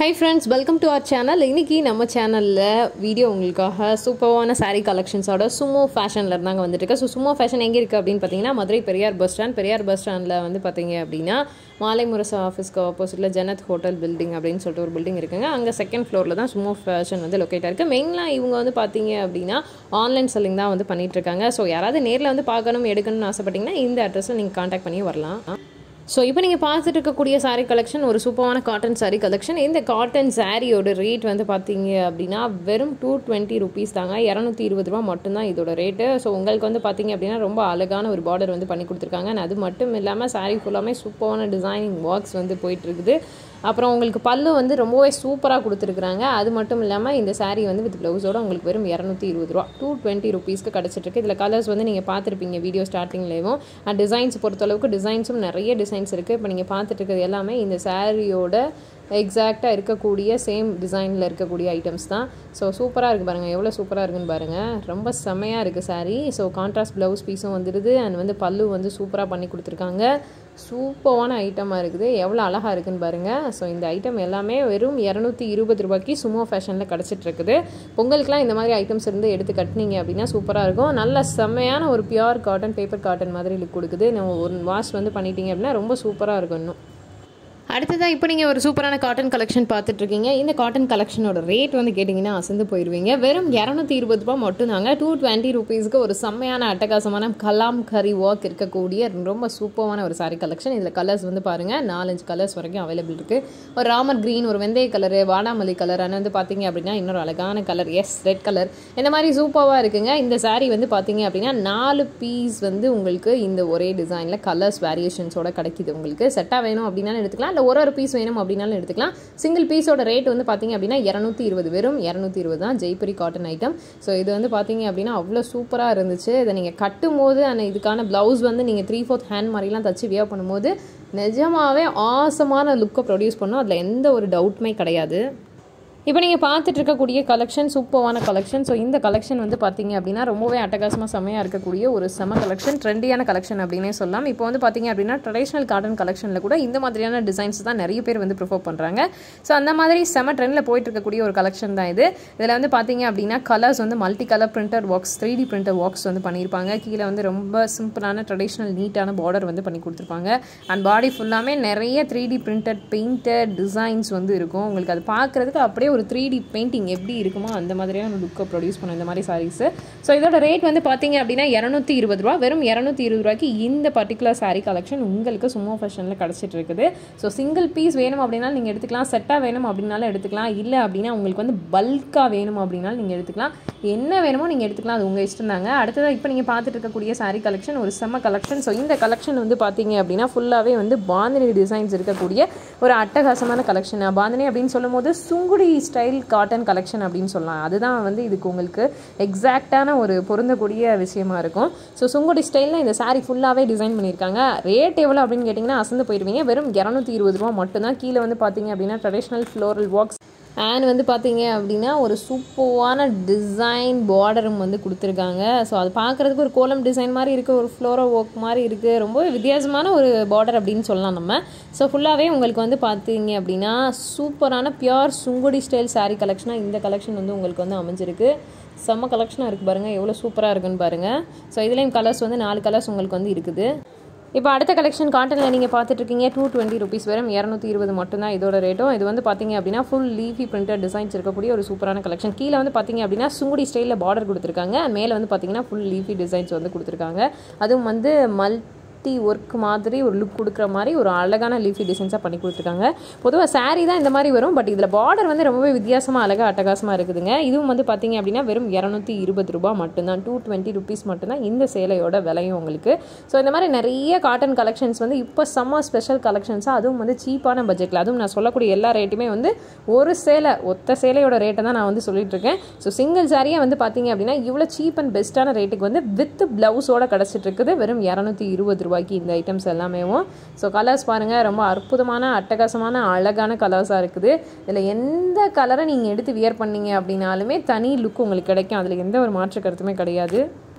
High friends welcome to our channel இன்றைக்கி நம்ம சேனலில் வீடியோ உங்களுக்காக சூப்பரான saree கலெக்ஷன்ஸோட சுமோ ஃபேஷனில் இருந்தாங்க வந்துட்டு ஸோ சுமோ ஃபேஷன் எங்கே இருக்குது அப்படின்னு பார்த்தீங்கன்னா Madurai Periyar bus stand Periyar bus ஸ்டாண்டில் வந்து பார்த்தீங்க அப்படின்னா மாலை முரசு ஆஃபீஸ்க்கு ஆப்போசிட்டில் ஜனத் ஹோட்டல் பில்டிங் அப்படின்னு சொல்லிட்டு ஒரு பில்டிங் இருக்குங்க அங்கே செகண்ட் ஃப்ளோரில் தான் சுமோ ஃபேஷன் வந்து லொக்கேட் இருக்குது மெயினாக இவங்க வந்து பார்த்தீங்க அப்படின்னா ஆன்லைன் செல்லிங் தான் வந்து பண்ணிட்டு இருக்காங்க ஸோ யாராவது நேரில் வந்து பார்க்கணும் எடுக்கணும்னு ஆசைப்பட்டீங்கன்னா இந்த அட்ரஸில் நீங்கள் காண்டாக்ட் பண்ணி வரலாம் ஸோ இப்போ நீங்கள் பார்த்துட்டு இருக்கக்கூடிய saree கலெக்ஷன் ஒரு சூப்பரான காட்டன் saree கலெக்ஷன் இந்த காட்டன் சாரியோட ரேட் வந்து பார்த்தீங்க அப்படின்னா வெறும் டூ டுவெண்ட்டி ருபீஸ் தாங்க இரநூத்தி இருபது ரூபா மட்டும்தான் இதோட ரேட்டு ஸோ உங்களுக்கு வந்து பார்த்தீங்க அப்படின்னா ரொம்ப அழகான ஒரு பார்டர் வந்து பண்ணி கொடுத்துருக்காங்க and அது மட்டும் இல்லாமல் saree ஃபுல்லாமே சூப்பரான டிசைனிங் ஒர்க்ஸ் வந்து போயிட்டு இருக்குது அப்புறம் உங்களுக்கு பல்லு வந்து ரொம்பவே சூப்பராக கொடுத்துருக்குறாங்க அது மட்டும் இல்லாமல் இந்த saree வந்து வித் ப்ளவுஸோட உங்களுக்கு வெறும் இரநூத்தி இருபது ரூபா டூ டுவெண்ட்டி ருபீஸ்க்கு கிடச்சிட்ருக்கு இதில் கலர்ஸ் வந்து நீங்கள் பார்த்துருப்பீங்க வீடியோ ஸ்டார்டிங்லேயும் அண்ட் டிசைன்ஸ் பொறுத்தளவுக்கு டிசைன்ஸும் நிறைய டிசைன்ஸ் இருக்குது இப்போ நீங்கள் பார்த்துட்டு இருக்கிறது எல்லாமே இந்த சாரியோட எக்ஸாக்டாக இருக்கக்கூடிய சேம் டிசைனில் இருக்கக்கூடிய ஐட்டம்ஸ் தான் ஸோ சூப்பராக இருக்குது பாருங்கள் எவ்வளோ சூப்பராக இருக்குன்னு பாருங்கள் ரொம்ப செம்மையாக இருக்குது saree ஸோ கான்ட்ராஸ்ட் ப்ளவுஸ் பீஸும் வந்துடுது அண்ட் வந்து பல்லு வந்து சூப்பராக பண்ணி கொடுத்துருக்காங்க சூப்பரான ஐட்டமாக இருக்குது எவ்வளோ அழகாக இருக்குன்னு பாருங்கள் ஸோ இந்த ஐட்டம் எல்லாமே வெறும் இரநூத்தி இருபது ரூபாய்க்கு சுமோ ஃபேஷனில் கிடச்சிட்டு இருக்குது பொங்கலுக்குலாம் இந்த மாதிரி ஐட்டம்ஸ் இருந்து எடுத்து கட்டினீங்க அப்படின்னா சூப்பராக இருக்கும் நல்ல செம்மையான ஒரு பியூர் காட்டன் பேப்பர் காட்டன் மாதிரி லுக் கொடுக்குது நம்ம ஒரு வாஷ் வந்து பண்ணிட்டீங்க அப்படின்னா ரொம்ப சூப்பராக இருக்கும் இன்னும் அடுத்ததாக இப்போ நீங்கள் ஒரு சூப்பரான காட்டன் கலெக்ஷன் பார்த்துட்ருக்கீங்க இந்த காட்டன் கலெக்ஷனோட ரேட் வந்து கேட்டிங்கன்னா அசந்து போயிடுவீங்க வெறும் இரநூத்தி இருபது ரூபா மட்டும்தாங்க டூ டுவெண்ட்டி ருபீஸ்க்கு ஒரு செம்மையான அட்டகாசமான கலாம் கரி ஒர்க் இருக்கக்கூடிய ரொம்ப சூப்பரான ஒரு saree கலெக்ஷன் இதில் கலர்ஸ் வந்து பாருங்கள் நாலஞ்சு கலர்ஸ் வரைக்கும் அவைலபிள் இருக்குது ஒரு ராமர் க்ரீன் ஒரு வெந்தய கலரு வாடாமல்லி கலர் ஆனால் வந்து பார்த்தீங்க அப்படின்னா இன்னொரு அழகான கலர் எஸ் ரெட் கலர் இந்த மாதிரி சூப்பராக இருக்குங்க இந்த saree வந்து பார்த்தீங்க அப்படின்னா நாலு பீஸ் வந்து உங்களுக்கு இந்த ஒரே டிசைனில் கலர்ஸ் வேரியேஷன்ஸோட கிடைக்குது உங்களுக்கு செட்டாக வேணும் அப்படின்னாலும் எடுத்துக்கலாம் இல்லை ஒரு ஒரு பீஸ் வேணும் அப்படின்னாலும் எடுத்துக்கலாம் சிங்கிள் பீஸோட ரேட் வந்து பார்த்தீங்க அப்படின்னா இரநூத்தி இருபது வெறும் இரநூத்தி இருபது தான் ஜெய்புரி காட்டன் ஐட்டம் ஸோ இது வந்து பார்த்தீங்க அப்படின்னா அவ்வளோ சூப்பராக இருந்துச்சு இதை நீங்கள் கட்டும் போது அந்த இதுக்கான ப்ளவுஸ் வந்து நீங்கள் த்ரீ ஃபோர்த் ஹேண்ட் மாதிரிலாம் தச்சு வியர் பண்ணும்போது நிஜமாவே ஆசமான லுக்கை ப்ரொடியூஸ் பண்ணும் அதில் எந்த ஒரு டவுட்டுமே கிடையாது இப்போ நீங்கள் பார்த்துட்டு இருக்கக்கூடிய கலெக்ஷன் சூப்பரான கலெக்ஷன் ஸோ இந்த கலெக்ஷன் வந்து பார்த்தீங்க அப்படின்னா ரொம்பவே அட்டகாசமாக செமையாக இருக்கக்கூடிய ஒரு செம கலெக்ஷன் ட்ரெண்டியான கலெக்ஷன் அப்படின்னே சொல்லலாம் இப்போ வந்து பார்த்தீங்க அப்படின்னா ட்ரெடிஷ்னல் காட்டன் கலெக்ஷனில் கூட இந்த மாதிரியான டிசைன்ஸ் தான் நிறைய பேர் வந்து ப்ரிஃபர் பண்ணுறாங்க ஸோ அந்த மாதிரி செம ட்ரெண்டில் போயிட்டு இருக்கக்கூடிய ஒரு கலெக்ஷன் தான் இது இதில் வந்து பார்த்தீங்க அப்படின்னா கலர்ஸ் வந்து multi colour printer works three D printer works வந்து பண்ணியிருப்பாங்க கீழே வந்து ரொம்ப சிம்பிளான ட்ரெடிஷ்னல் நீட்டான பார்டர் வந்து பண்ணி கொடுத்துருப்பாங்க அண்ட் பாடி ஃபுல்லாமே நிறைய three D printed painted designs வந்து இருக்கும் உங்களுக்கு அது பார்க்குறதுக்கு அப்படியே ஒரு த்ரீ டி பெயிண்டிங் எப்படி இருக்குமோ அந்த மாதிரியான லுக்கை ப்ரொடியூஸ் பண்ணும் இந்த மாதிரி சாரீஸு ஸோ இதோட ரேட் வந்து பார்த்தீங்க அப்படின்னா இரநூத்தி இருபது ரூபா வெறும் இரநூத்தி இருபது ரூபாய்க்கு இந்த பர்டிகுலர் saree கலெக்ஷன் உங்களுக்கு சும்மா ஃபேஷனில் கிடச்சிட்டு இருக்குது ஸோ சிங்கிள் பீஸ் வேணும் அப்படின்னாலும் நீங்கள் எடுத்துக்கலாம் செட்டாக வேணும் அப்படின்னாலும் எடுத்துக்கலாம் இல்லை அப்படின்னா உங்களுக்கு வந்து பல்காக வேணும் அப்படின்னாலும் நீங்கள் எடுத்துக்கலாம் என்ன வேணுமோ நீங்கள் எடுத்துக்கலாம் அது உங்கள் இஷ்டம் தாங்க அடுத்ததாக இப்போ நீங்கள் பார்த்துட்டு இருக்கக்கூடிய saree கலெக்ஷன் ஒரு செம்ம கலெக்ஷன் ஸோ இந்த கலெக்ஷன் வந்து பார்த்தீங்க அப்படின்னா ஃபுல்லாகவே வந்து பாந்தினி டிசைன்ஸ் இருக்கக்கூடிய ஒரு அட்டகாசமான கலெக்ஷன் பாந்தினி அப்படின்னு சொல்லும் போது சுங்குடி ஸ்டைல் காட்டன் கலெக்ஷன் அப்படின்னு சொல்லலாம் அதுதான் வந்து இதுக்கு உங்களுக்கு எக்ஸாக்டான ஒரு பொருந்தக்கூடிய விஷயமா இருக்கும் ஸோ சுங்குடி ஸ்டைலில் இந்த saree ஃபுல்லாகவே டிசைன் பண்ணியிருக்காங்க ரேட் எவ்வளோ அப்படின்னு கேட்டிங்கன்னா அசந்து போயிடுவீங்க வெறும் இரநூத்தி இருபது ரூபா மட்டும்தான் கீழே வந்து பார்த்தீங்க அப்படின்னா ட்ரெடிஷ்னல் ஃப்ளோரல் ஒர்க்ஸ் அண்ட் வந்து பார்த்தீங்க அப்படின்னா ஒரு சூப்பரான டிசைன் பார்டரும் வந்து கொடுத்துருக்காங்க ஸோ அது பார்க்குறதுக்கு ஒரு கோலம் டிசைன் மாதிரி இருக்குது ஒரு ஃப்ளோரோ ஒர்க் மாதிரி இருக்குது ரொம்ப வித்தியாசமான ஒரு பார்டர் அப்படின்னு சொல்லலாம் நம்ம ஸோ ஃபுல்லாகவே உங்களுக்கு வந்து பார்த்தீங்க அப்படின்னா சூப்பரான பியோர் சுங்குடி ஸ்டைல் saree கலெக்ஷனாக இந்த கலெக்ஷன் வந்து உங்களுக்கு வந்து அமைஞ்சிருக்கு செம்ம கலெக்ஷனாக இருக்குது பாருங்கள் எவ்வளோ சூப்பராக இருக்குன்னு பாருங்கள் ஸோ இதுலேயும் கலர்ஸ் வந்து நாலு கலர்ஸ் உங்களுக்கு வந்து இருக்குது இப்போ அடுத்த கலெக்ஷன் காட்டனில் நீங்கள் பார்த்துட்டு இருக்கீங்க டூ டுவெண்ட்டி ருபீஸ் வெறும் இரநூத்தி இருபது மட்டும்தான் இதோட ரேட்டும் இது வந்து பார்த்தீங்க அப்படின்னா ஃபுல் லீஃபி பிரிண்டட் டிசைன்ஸ் இருக்கக்கூடிய ஒரு சூப்பரான கலெக்ஷன் கீழே வந்து பார்த்தீங்க அப்படின்னா சுங்குடி ஸ்டைலில் பார்டர் கொடுத்துருக்காங்க மேலே வந்து பார்த்தீங்கன்னா ஃபுல் லீஃபி டிசைன்ஸ் வந்து கொடுத்துருக்காங்க அதுவும் வந்து மல்டி ஒர்க் மாதிரி ஒரு லுக் கொடுக்குற மாதிரி ஒரு அழகான லீஃபி டிசைன்ஸாக பண்ணி கொடுத்துருக்காங்க பொதுவாக saree தான் இந்த மாதிரி வரும் பட் இதில் பார்டர் வந்து ரொம்பவே வித்தியாசமாக அழகாக அட்டகாசமாக இருக்குதுங்க இதுவும் வந்து பார்த்தீங்க அப்படின்னா வெறும் இரநூத்தி இருபது ரூபாய் மட்டும்தான் டூ டுவெண்ட்டி ருபீஸ் மட்டும்தான் இந்த சேலையோட விலையும் உங்களுக்கு ஸோ இந்த மாதிரி நிறைய காட்டன் கலெக்ஷன்ஸ் வந்து இப்போ சம்மர் ஸ்பெஷல் கலெக்ஷன்ஸாக அதுவும் வந்து சீப்பான பட்ஜெட்டில் அதுவும் நான் சொல்லக்கூடிய எல்லா ரேட்டுமே வந்து ஒரு சேலை ஒத்த சேலையோட ரேட்டை தான் நான் வந்து சொல்லிட்டு இருக்கேன் ஸோ சிங்கிள் சாரியே வந்து பார்த்தீங்க அப்படின்னா இவ்வளோ சீப் அண்ட் பெஸ்ட்டான ரேட்டுக்கு வந்து வித் ப்ளவுஸோட கிடச்சிட்டு இருக்குது வெறும் இரநூத்தி இருபது ரூபாய்க்கு இந்த ஐட்டம்ஸ் எல்லாமேவும் ஸோ கலர்ஸ் பாருங்கள் ரொம்ப அற்புதமான அட்டகாசமான அழகான கலர்ஸாக இருக்குது இதில் எந்த கலரை நீங்கள் எடுத்து வியர் பண்ணீங்க அப்படின்னாலுமே தனி லுக் உங்களுக்கு கிடைக்கும் அதில் எந்த ஒரு மாற்று கருத்துமே கிடையாது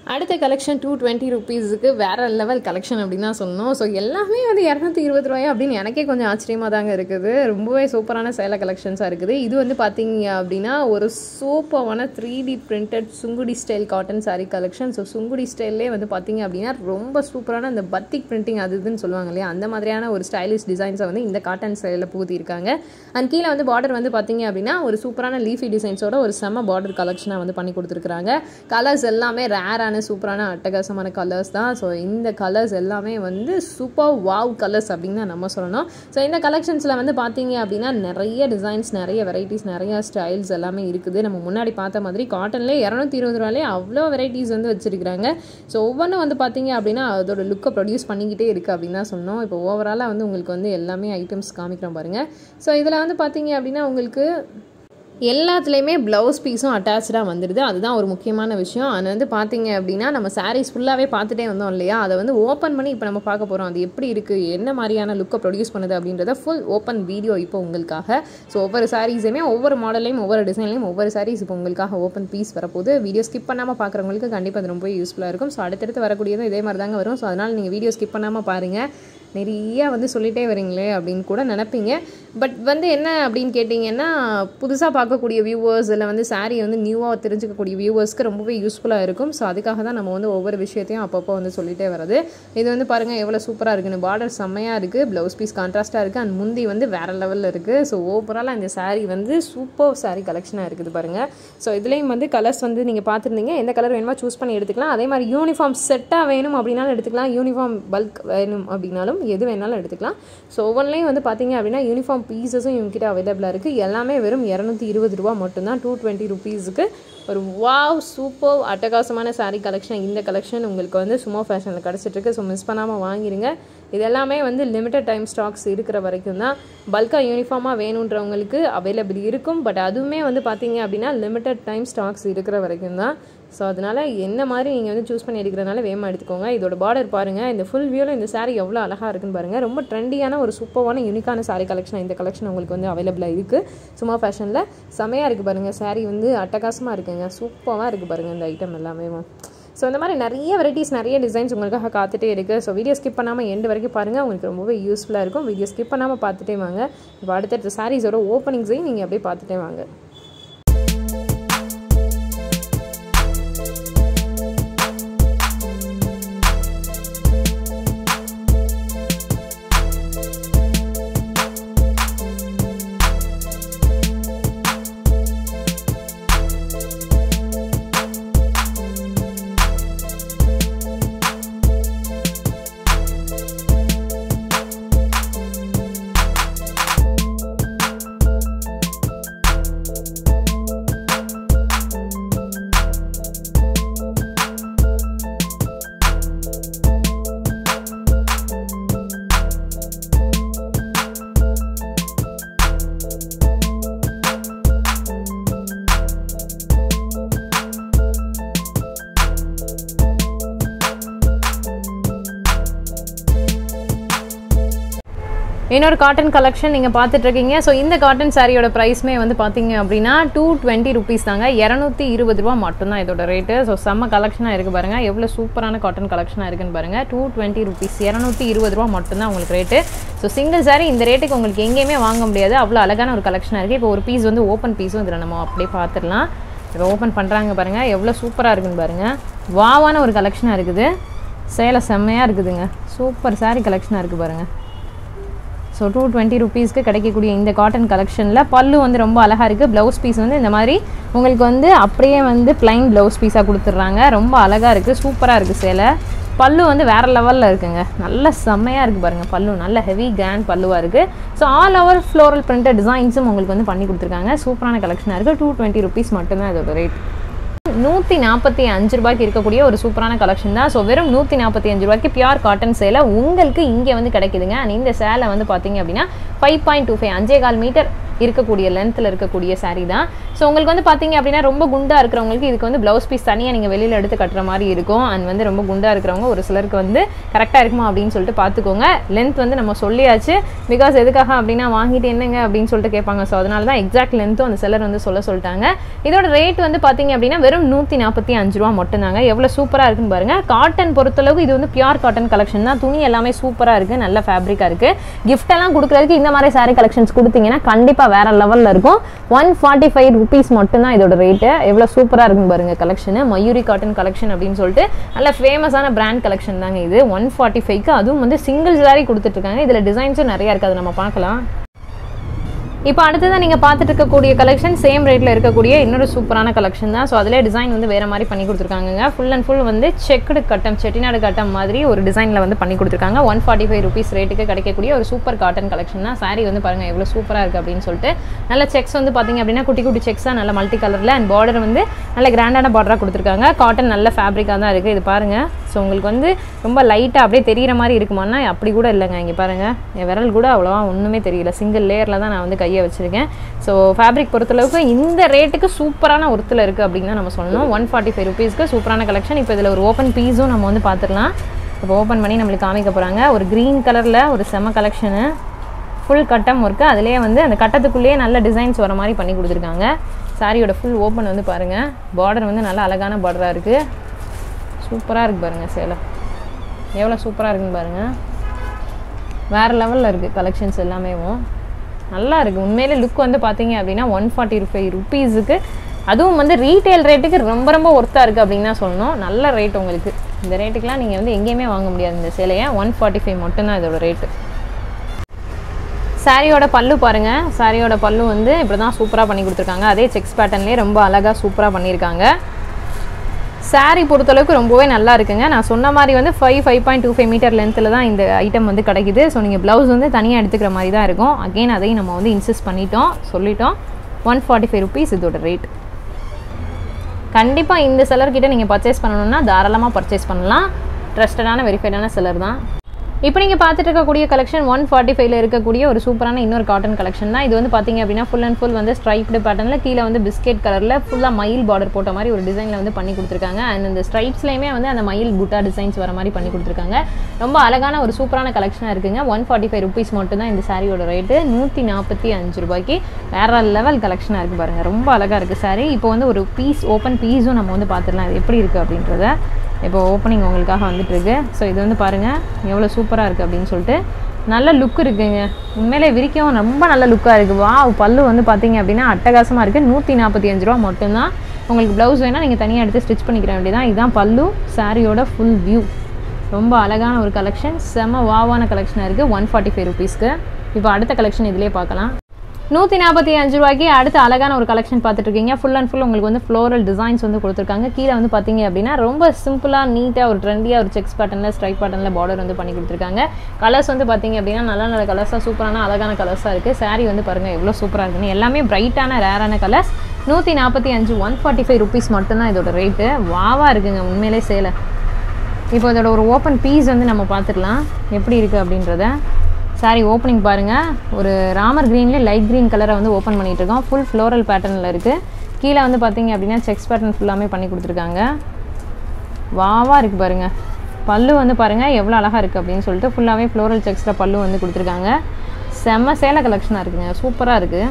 அடுத்த கலெக்ஷன் டூ டுவெண்ட்டி ருபீஸுக்கு வேற லெவல் கலெக்ஷன் அப்படின்னு தான் சொல்லணும் ஸோ எல்லாமே வந்து இரநூத்தி இருபது ரூபாயா அப்படின்னு எனக்கே கொஞ்சம் ஆச்சரியமாக தாங்க இருக்குது ரொம்பவே சூப்பரான சேலை கலெக்ஷன்ஸாக இருக்குது இது வந்து பார்த்தீங்க அப்படின்னா ஒரு சூப்பரான three D printed Sungudi style cotton saree collection so Sungudi ஸ்டைல்லே வந்து பார்த்தீங்க அப்படின்னா ரொம்ப சூப்பரான அந்த பத்திக் பிரிண்டிங் அது இதுன்னு சொல்லுவாங்க இல்லையா அந்த மாதிரியான ஒரு ஸ்டைலிஷ் டிசைன்ஸை வந்து இந்த காட்டன் ஸ்டைலில் பூத்திருக்காங்க அண்ட் கீழே வந்து பார்டர் வந்து பார்த்தீங்க அப்படின்னா ஒரு சூப்பரான லீஃபி டிசைன்ஸோட ஒரு செம்ம பார்டர் கலெக்ஷனாக வந்து பண்ணி கொடுத்துருக்காங்க கலர்ஸ் எல்லாமே ரேரான சூப்பரான அட்டகாசமான கலர்ஸ் தான் ஸோ இந்த கலர்ஸ் எல்லாமே வந்து சூப்பர் வாவ் கலர்ஸ் அப்படின்னு தான் நம்ம சொல்லணும் ஸோ இந்த கலெக்ஷன்ஸில் வந்து பார்த்தீங்க அப்படின்னா நிறைய டிசைன்ஸ் நிறைய வெரைட்டிஸ் நிறைய ஸ்டைல்ஸ் எல்லாமே இருக்குது நம்ம முன்னாடி பார்த்த மாதிரி காட்டன்லேயே இரநூத்தி இருபது ரூபாலே அவ்வளோ வெரைட்டிஸ் வந்து வச்சுருக்காங்க ஸோ ஒவ்வொன்றும் வந்து பார்த்தீங்க அப்படின்னா அதோட லுக்கை ப்ரொடியூஸ் பண்ணிக்கிட்டே இருக்குது அப்படின்னு தான் சொன்னோம் இப்போ ஓவராலாக வந்து உங்களுக்கு வந்து எல்லாமே ஐட்டம்ஸ் காமிக்கிறோம் பாருங்கள் ஸோ இதில் வந்து பார்த்தீங்க அப்படின்னா உங்களுக்கு எல்லாத்துலேயுமே ப்ளவுஸ் பீஸும் அட்டாச்சாக வந்துடுது அதுதான் ஒரு முக்கியமான விஷயம் அது வந்து பார்த்தீங்க அப்படின்னா நம்ம சாரீஸ் ஃபுல்லாகவே பார்த்துட்டே வந்தோம் இல்லையா அதை வந்து ஓப்பன் பண்ணி இப்போ நம்ம பார்க்க போகிறோம் அது எப்படி இருக்குது என்ன மாதிரியான லுக்கை ப்ரொடியூஸ் பண்ணுது அப்படின்றத ஃபுல் ஓப்பன் வீடியோ இப்போ உங்களுக்காக ஸோ ஒவ்வொரு சாரீஸுமே ஒவ்வொரு மாடல்லையும் ஒவ்வொரு டிசைன்லையும் ஒவ்வொரு சாரீஸ் இப்போ உங்களுக்காக ஓப்பன் பீஸ் வரப்போகுது வீடியோ ஸ்கிப் பண்ணாமல் பார்க்குறவங்களுக்கு கண்டிப்பாக அது ரொம்ப யூஸ்ஃபுல்லாக இருக்கும் ஸோ அடுத்தடுத்து வரக்கூடியதும் இதே மாதிரி தாங்க வரும் ஸோ அதனால் நீங்கள் வீடியோ ஸ்கிப் பண்ணாமல் பாருங்கள் நிறைய வந்து சொல்லிட்டே வரீங்களே அப்படின்னு கூட நினைப்பீங்க பட் வந்து என்ன அப்படின்னு கேட்டிங்கன்னா புதுசாக பார்க்கக்கூடிய வியூவர்ஸ் இல்லை வந்து saree வந்து நியூவாக தெரிஞ்சுக்கக்கூடிய வியூவர்ஸ்க்கு ரொம்பவே யூஸ்ஃபுல்லாக இருக்கும் ஸோ அதுக்காக தான் நம்ம வந்து ஒவ்வொரு விஷயத்தையும் அப்பப்போ வந்து சொல்லிட்டே வரது இது வந்து பாருங்கள் எவ்வளோ சூப்பராக இருக்குன்னு பார்டர் செம்மையாக இருக்குது ப்ளவுஸ் பீஸ் கான்ட்ராஸ்ட்டாக இருக்குது அண்ட் முந்தி வந்து வேறு லெவலில் இருக்குது ஸோ ஓவராலாக இந்த saree வந்து சூப்பர் saree கலெக்ஷனாக இருக்குது பாருங்கள் ஸோ இதுலேயும் வந்து கலர்ஸ் வந்து நீங்கள் பார்த்துருந்தீங்க எந்த கலர் வேணுமோ சூஸ் பண்ணி எடுத்துக்கலாம் அதே மாதிரி யூனிஃபார்ம் செட்டாக வேணும் அப்படின்னாலும் எடுத்துக்கலாம் யூனிஃபார்ம் பல்க் வேணும் அப்படின்னாலும் எது வேணாலும் எடுத்துக்கலாம் ஸோ ஒவ்வொன்றிலையும் வந்து பார்த்தீங்க அப்படின்னா யூனிஃபார்ம் பீசஸும் இவங்ககிட்ட அவைலபிளாக இருக்குது எல்லாமே வெறும் இரநூத்தி இருபது ரூபா மட்டும்தான் டூ டுவெண்ட்டி ருபீஸுக்கு ஒரு வாவ் சூப்பர் அட்டகாசமான saree கலெக்ஷன் இந்த கலெக்ஷன் உங்களுக்கு வந்து சுமோ ஃபேஷனில் கிடச்சிட்ருக்கு ஸோ மிஸ் பண்ணாமல் வாங்கிடுங்க இது எல்லாமே வந்து லிமிட்டட் டைம் ஸ்டாக்ஸ் இருக்கிற வரைக்கும் தான் பல்காக யூனிஃபார்மாக வேணுன்றவங்களுக்கு அவைலபிள் இருக்கும் பட் அதுவுமே வந்து பார்த்தீங்க அப்படின்னா லிமிட்டட் டைம் ஸ்டாக்ஸ் இருக்கிற வரைக்கும் தான் ஸோ அதனால் என்ன மாதிரி நீங்கள் வந்து சூஸ் பண்ணி எடுக்கிறனால வேகமாக எடுத்துக்கோங்க இதோட பார்டர் பாருங்கள் இந்த ஃபுல் வியூவில் இந்த saree எவ்வளோ அழகாக இருக்குன்னு பாருங்கள் ரொம்ப ட்ரெண்டியான ஒரு சூப்பரான யூனிக்கான saree கலெக்ஷன் இந்த கலெக்ஷன் உங்களுக்கு வந்து அவைலபிளாக இருக்குது சும்மா ஃபேஷனில் செமையாக இருக்குது பாருங்கள் saree வந்து அட்டகாசமாக இருக்குங்க சூப்பராக இருக்குது பாருங்கள் இந்த ஐட்டம் எல்லாமே ஸோ இந்த மாதிரி நிறைய வெரைட்டிஸ் நிறைய டிசைன்ஸ் உங்களுக்காக காத்துட்டே இருக்குது ஸோ வீடியோ ஸ்கிப் பண்ணாமல் எண்டு வரைக்கும் பாருங்கள் உங்களுக்கு ரொம்பவே யூஸ்ஃபுல்லாக இருக்கும் வீடியோ ஸ்கிப் பண்ணாமல் பார்த்துட்டே வாங்க இப்போ அடுத்தடுத்த சாரீஸோட ஓப்பனிங்ஸையும் நீங்கள் அப்படியே பார்த்துட்டே வாங்க இன்னொரு காட்டன் கலெக்ஷன் நீங்கள் பார்த்துட்ருக்கீங்க ஸோ இந்த காட்டன் சாரியோட ப்ரைஸ்மே வந்து பார்த்தீங்க அப்படின்னா டூ டுவெண்ட்டி ருபீஸ் தாங்க இரநூத்தி இருபது ரூபா மட்டும்தான் இதோட ரேட்டு ஸோ செம்ம கலெக்ஷனாக இருக்குது பாருங்கள் எவ்வளோ சூப்பரான காட்டன் கலெக்ஷனாக இருக்குன்னு பாருங்கள் டூ டுவெண்ட்டி ருபீஸ் இரநூத்தி இருபது ரூபா மட்டும்தான் உங்களுக்கு ரேட்டு ஸோ சிங்கிள் சாரி இந்த ரேட்டுக்கு உங்களுக்கு எங்கேயுமே வாங்க முடியாது அவ்வளோ அழகான ஒரு கலெக்ஷனாக இருக்குது இப்போ ஒரு பீஸ் வந்து ஓப்பன் பீஸும் இதில் நம்ம அப்படியே பார்த்துடலாம் இப்போ ஓப்பன் பண்ணுறாங்க பாருங்கள் எவ்வளோ சூப்பராக இருக்குன்னு பாருங்கள் வாவான ஒரு கலெக்ஷனாக இருக்குது சேலை செம்மையாக இருக்குதுங்க சூப்பர் சாரி கலெக்ஷனாக இருக்குது பாருங்கள் ஸோ டூ டுவெண்ட்டி ருபீஸ்க்கு கிடைக்கக்கூடிய இந்த காட்டன் கலெக்ஷனில் பல்லு வந்து ரொம்ப அழகாக இருக்குது ப்ளவுஸ் பீஸ் வந்து இந்த மாதிரி உங்களுக்கு வந்து அப்படியே வந்து ப்ளைன் ப்ளவுஸ் பீஸாக கொடுத்துட்றாங்க ரொம்ப அழகாக இருக்குது சூப்பராக இருக்குது சேலை பல்லு வந்து வேறு லெவலில் இருக்குங்க நல்ல செம்மையாக இருக்குது பாருங்கள் பல்லு நல்ல ஹெவி கிராண்ட் பல்லுவாக இருக்குது so all over floral printed டிசைன்ஸும் உங்களுக்கு வந்து பண்ணி கொடுத்துருக்காங்க சூப்பரான கலெக்ஷனாக இருக்குது டூ டுவெண்ட்டி ருபீஸ் மட்டும்தான் இதோட ரேட் நூற்றி நாற்பத்தி அஞ்சு ரூபாய்க்கு இருக்கக்கூடிய ஒரு சூப்பரான கலெக்ஷன் தான் ஸோ வெறும் நூற்றி நாற்பத்தி அஞ்சு ரூபாய்க்கு பியூர் காட்டன் சேலை உங்களுக்கு இங்கே வந்து கிடைக்குதுங்க அண்ட் இந்த சேலை வந்து பார்த்தீங்க அப்படின்னா ஃபைவ் பாயிண்ட் டூ ஃபைவ் அஞ்சே கால் மீட்டர் இருக்கக்கூடிய லென்த்தில் இருக்கக்கூடிய saree தான் ஸோ உங்களுக்கு வந்து பார்த்தீங்க அப்படின்னா ரொம்ப குண்டாக இருக்கிறவங்களுக்கு இதுக்கு வந்து ப்ளவுஸ் பீஸ் தனியாக நீங்கள் வெளியில் எடுத்து கட்டுற மாதிரி இருக்கும் அண்ட் வந்து ரொம்ப குண்டாக இருக்கிறவங்க ஒரு சிலருக்கு வந்து கரெக்டாக இருக்குமா அப்படின்னு சொல்லிட்டு பார்த்துக்கோங்க லென்த் வந்து நம்ம சொல்லியாச்சு பிகாஸ் எதுக்காக அப்படின்னா வாங்கிட்டு என்னங்க அப்படின்னு சொல்லிட்டு கேட்பாங்க ஸோ அதனால தான் எக்ஸாக்ட் லென்த்தும் அந்த செல்லர் வந்து சொல்ல சொல்லிட்டாங்க இதோட ரேட் வந்து பார்த்தீங்க அப்படின்னா வெறும் நூற்றி நாற்பத்தி அஞ்சு ரூபா மட்டும்தாங்க எவ்வளோ சூப்பராக இருக்குன்னு பாருங்க காட்டன் பொறுத்தளவுக்கு இது வந்து பியூர் காட்டன் கலெக்ஷன் தான் துணி எல்லாமே சூப்பராக இருக்குது நல்ல ஃபேப்ரிக்காக இருக்குது gift எல்லாம் கொடுக்குறதுக்கு இந்த மாதிரி saree கலெக்ஷன்ஸ் கொடுத்தீங்கன்னா கண்டிப்பாக வேற லெவலில் இருக்கும் ஒன் ஃபார்ட்டி ஃபைவ் ருபீஸ் மட்டும்தான் இதோட ரேட்டு எவ்வளோ சூப்பராக இருக்குன்னு பாருங்க கலெக்ஷனு மயூரி காட்டன் கலெக்ஷன் அப்படின்னு சொல்லிட்டு நல்ல ஃபேமஸான பிராண்ட் கலெக்ஷன் தாங்க இது ஒன் ஃபார்ட்டி ஃபைவ்க்கு அதுவும் வந்து சிங்கிள் saree கொடுத்துட்ருக்காங்க இதில் டிசைன்ஸும் நிறையா இருக்குது அதை நம்ம பார்க்கலாம் இப்போ அடுத்ததான் நீங்கள் பார்த்துட்டு இருக்கக்கூடிய கலெக்ஷன் சேம் ரேட்டில் இருக்கக்கூடிய இன்னொரு சூப்பரான கலெக்ஷன் தான் ஸோ அதிலே டிசைன் வந்து வேறு மாதிரி பண்ணி கொடுத்துருக்காங்க ஃபுல் அண்ட் ஃபுல் வந்து செக்குடு கட்டம் செட்டிநாடு கட்டம் மாதிரி ஒரு டிசைனில் வந்து பண்ணி கொடுத்துருக்காங்க ஒன் ஃபார்ட்டி ஃபைவ் ருபீஸ் ரேட்டுக்கு கிடைக்கக்கூடிய ஒரு சூப்பர் காட்டன் கலெக்ஷன் தான் saree வந்து பாருங்கள் எவ்வளோ சூப்பராக இருக்குது அப்படின்னு சொல்லிட்டு நல்ல செக்ஸ் வந்து பார்த்தீங்க அப்படின்னா குட்டி குட்டி செக்ஸாக நல்ல மல்டி கலரில் அண்ட் பார்டர் வந்து நல்ல கிராண்டான பார்டராக கொடுத்துருக்காங்க காட்டன் நல்ல ஃபேப்ரிக்காக தான் இருக்குது இது பாருங்கள் ஸோ உங்களுக்கு வந்து ரொம்ப லைட்டாக அப்படியே தெரியிற மாதிரி இருக்குமானா அப்படி கூட இல்லைங்க இங்கே பாருங்கள் என் விரல் கூட அவ்வளோவா ஒன்றுமே தெரியல சிங்கிள் லேயரில் தான் நான் வந்து கையை வச்சுருக்கேன் ஸோ ஃபேப்ரிக் பொறுத்தளவுக்கு இந்த ரேட்டுக்கு சூப்பரான ஒருத்தில் இருக்குது அப்படின்னு தான் நம்ம சொல்லணும் ஒன் ஃபார்ட்டி ஃபைவ் ருபீஸ்க்கு சூப்பரான கலெக்ஷன் இப்போ இதில் ஒரு ஓப்பன் பீஸும் நம்ம வந்து பார்த்துடலாம் இப்போ ஓப்பன் பண்ணி நம்மளுக்கு காமிக்க போகிறாங்க ஒரு க்ரீன் கலரில் ஒரு செம கலெக்ஷனு ஃபுல் கட்டம் ஒர்க்கு அதுலேயே வந்து அந்த கட்டத்துக்குள்ளேயே நல்ல டிசைன்ஸ் வர மாதிரி பண்ணி கொடுத்துருக்காங்க சாரியோட ஃபுல் ஓப்பன் வந்து பாருங்கள் பார்டர் வந்து நல்ல அழகான பார்டராக இருக்குது சூப்பராக இருக்குது பாருங்கள் சேலை எவ்வளோ சூப்பராக இருக்குன்னு பாருங்கள் வேறு லெவலில் இருக்குது கலெக்ஷன்ஸ் எல்லாமேவும் நல்லா இருக்குது உண்மையிலே லுக் வந்து பார்த்தீங்க அப்படின்னா ஒன் ஃபார்ட்டி ஃபைவ் ருபீஸுக்கு அதுவும் வந்து ரீட்டைல் ரேட்டுக்கு ரொம்ப ரொம்ப ஒர்த்தாக இருக்குது அப்படின்னு தான் சொல்லணும் நல்ல ரேட் உங்களுக்கு இந்த ரேட்டுக்கெலாம் நீங்கள் வந்து எங்கேயுமே வாங்க முடியாது இந்த சேலையை ஒன் ஃபார்ட்டி ஃபைவ் மட்டும்தான் இதோட ரேட்டு சாரியோட பல்லு பாருங்க சாரியோட பல்லு வந்து இப்படி தான் சூப்பராக பண்ணி கொடுத்துருக்காங்க அதே செக்ஸ் பேட்டர்ன்லேயே ரொம்ப அழகாக சூப்பராக பண்ணியிருக்காங்க saree பொறுத்தளவுக்கு ரொம்பவே நல்லா இருக்குங்க நான் சொன்ன மாதிரி வந்து five five point two five metre லென்த்தில் தான் இந்த ஐட்டம் வந்து கிடைக்குது ஸோ நீங்கள் ப்ளவுஸ் வந்து தனியாக எடுத்துக்கிற மாதிரி தான் இருக்கும் அகெயின் அதையும் நம்ம வந்து இன்சிஸ்ட் பண்ணிட்டோம் சொல்லிட்டோம் ஒன் ஃபார்ட்டி ஃபைவ் ருபீஸ் இதோட ரேட் கண்டிப்பாக இந்த செல்லர்கிட்ட நீங்கள் பர்ச்சேஸ் பண்ணணும்னா தாராளமாக பர்ச்சேஸ் பண்ணலாம் ட்ரஸ்டடான வெரிஃபைடான செல்லர் தான் இப்போ நீங்கள் பார்த்துட்டு இருக்கக்கூடிய கலெக்ஷன் ஒன் ஃபார்ட்டி ஃபைவ்ல இருக்கக்கூடிய ஒரு சூப்பரான இன்னொரு காட்டன் கலெக்ஷன் தான் இது வந்து பார்த்தீங்க அப்படின்னா ஃபுல் அண்ட் ஃபுல் வந்து ஸ்ட்ரைப்டு பேட்டர்னில் கீழே வந்து பிஸ்கெட் கலரில் ஃபுல்லாக மயில் பார்டர் போட்ட மாதிரி ஒரு டிசைனில் வந்து பண்ணி கொடுத்துருக்காங்க அண்ட் இந்த ஸ்ட்ரைப்ஸ்லேயுமே வந்து அந்த மயில் புட்டா டிசைன்ஸ் வர மாதிரி பண்ணி கொடுத்துருக்காங்க ரொம்ப அழகான ஒரு சூப்பரான கலெக்ஷனாக இருக்குங்க ஒன் ஃபார்ட்டி ஃபைவ் ருபீஸ் மட்டும் தான் இந்த சாரியோட ரேட்டு நூற்றி நாற்பத்தி அஞ்சு ரூபாய்க்கு வேற லெவல் கலெக்ஷனாக இருக்குது பாருங்கள் ரொம்ப அழகாக இருக்குது சாரி இப்போ வந்து ஒரு பீஸ் ஓப்பன் பீஸும் நம்ம வந்து பார்த்துடலாம் இது எப்படி இருக்குது அப்படின்றத இப்போ ஓப்பனிங் உங்களுக்காக வந்துட்டு இருக்கு ஸோ இது வந்து பாருங்கள் எவ்வளோ சூப்பராக இருக்குது அப்படின்னு சொல்லிட்டு நல்ல லுக் இருக்குங்க உண்மையிலே விரிக்கவும் ரொம்ப நல்ல லுக்காக இருக்குது வா பல்லு வந்து பார்த்தீங்க அப்படின்னா அட்டகாசமாக இருக்குது நூற்றி நாற்பத்தி அஞ்சு ரூபா மட்டும்தான் உங்களுக்கு ப்ளவுஸ் வேணால் நீங்கள் தனியாக எடுத்து ஸ்டிச் பண்ணிக்கிற வேண்டியதான் இதுதான் பல்லு சாரியோட ஃபுல் வியூ ரொம்ப அழகான ஒரு கலெக்ஷன் செம வாவான கலெக்ஷனாக இருக்குது ஒன் ஃபார்ட்டி ஃபைவ் ருபீஸ்க்கு இப்போ அடுத்த கலெக்ஷன் இதிலே பார்க்கலாம் நூற்றி நாற்பத்தி அஞ்சு ரூபாய்க்கு அடுத்து அழகான ஒரு கலெக்ஷன் பார்த்துட்டு இருக்கீங்க ஃபுல் அண்ட் ஃபுல் உங்களுக்கு வந்து ஃப்ளோரல் டிசைன்ஸ் வந்து கொடுத்துருக்காங்க கீழே வந்து பார்த்தீங்க அப்படின்னா ரொம்ப சிம்பிளாக நீட்டாக ஒரு ட்ரெண்டியாக ஒரு செக்ஸ் பேட்டர்னில் ஸ்ட்ரைப் பேட்டர்னில் பார்டர் வந்து பண்ணி கொடுத்துருக்காங்க கலர்ஸ் வந்து பார்த்தீங்க அப்படின்னா நல்ல நல்ல கலர்ஸாக சூப்பரான அழகான கலர்ஸாக இருக்குது saree வந்து பாருங்கள் எவ்வளோ சூப்பராக இருக்குன்னு எல்லாமே பிரைட்டான ரேரான கலர்ஸ் நூற்றி நாற்பத்தி அஞ்சு ஒன் ஃபார்ட்டி ஃபைவ் ருபீஸ் மட்டும்தான் இதோட ரேட்டு வாவாக இருக்குங்க உண்மையிலே சேலை இப்போ இதோட ஒரு ஓப்பன் பீஸ் வந்து நம்ம பார்த்துடலாம் எப்படி இருக்குது அப்படின்றத சாரி ஓப்பனிங் பாருங்கள் ஒரு ராமர் க்ரீன்லேயே லைட் க்ரீன் கலரை வந்து ஓப்பன் பண்ணிட்டு இருக்கோம் ஃபுல் ஃப்ளோரல் பேட்டர்னில் இருக்குது கீழே வந்து பார்த்தீங்க அப்படின்னா செக்ஸ் பேட்டர்ன் ஃபுல்லாமே பண்ணி கொடுத்துருக்காங்க வாவாக இருக்குது பாருங்கள் பல்லு வந்து பாருங்கள் எவ்வளோ அழகாக இருக்குது அப்படின்னு சொல்லிட்டு ஃபுல்லாகவே ஃப்ளோரல் செக்ஸில் பல்லு வந்து கொடுத்துருக்காங்க செம்ம சேலை கலெக்ஷனாக இருக்குங்க சூப்பராக இருக்குது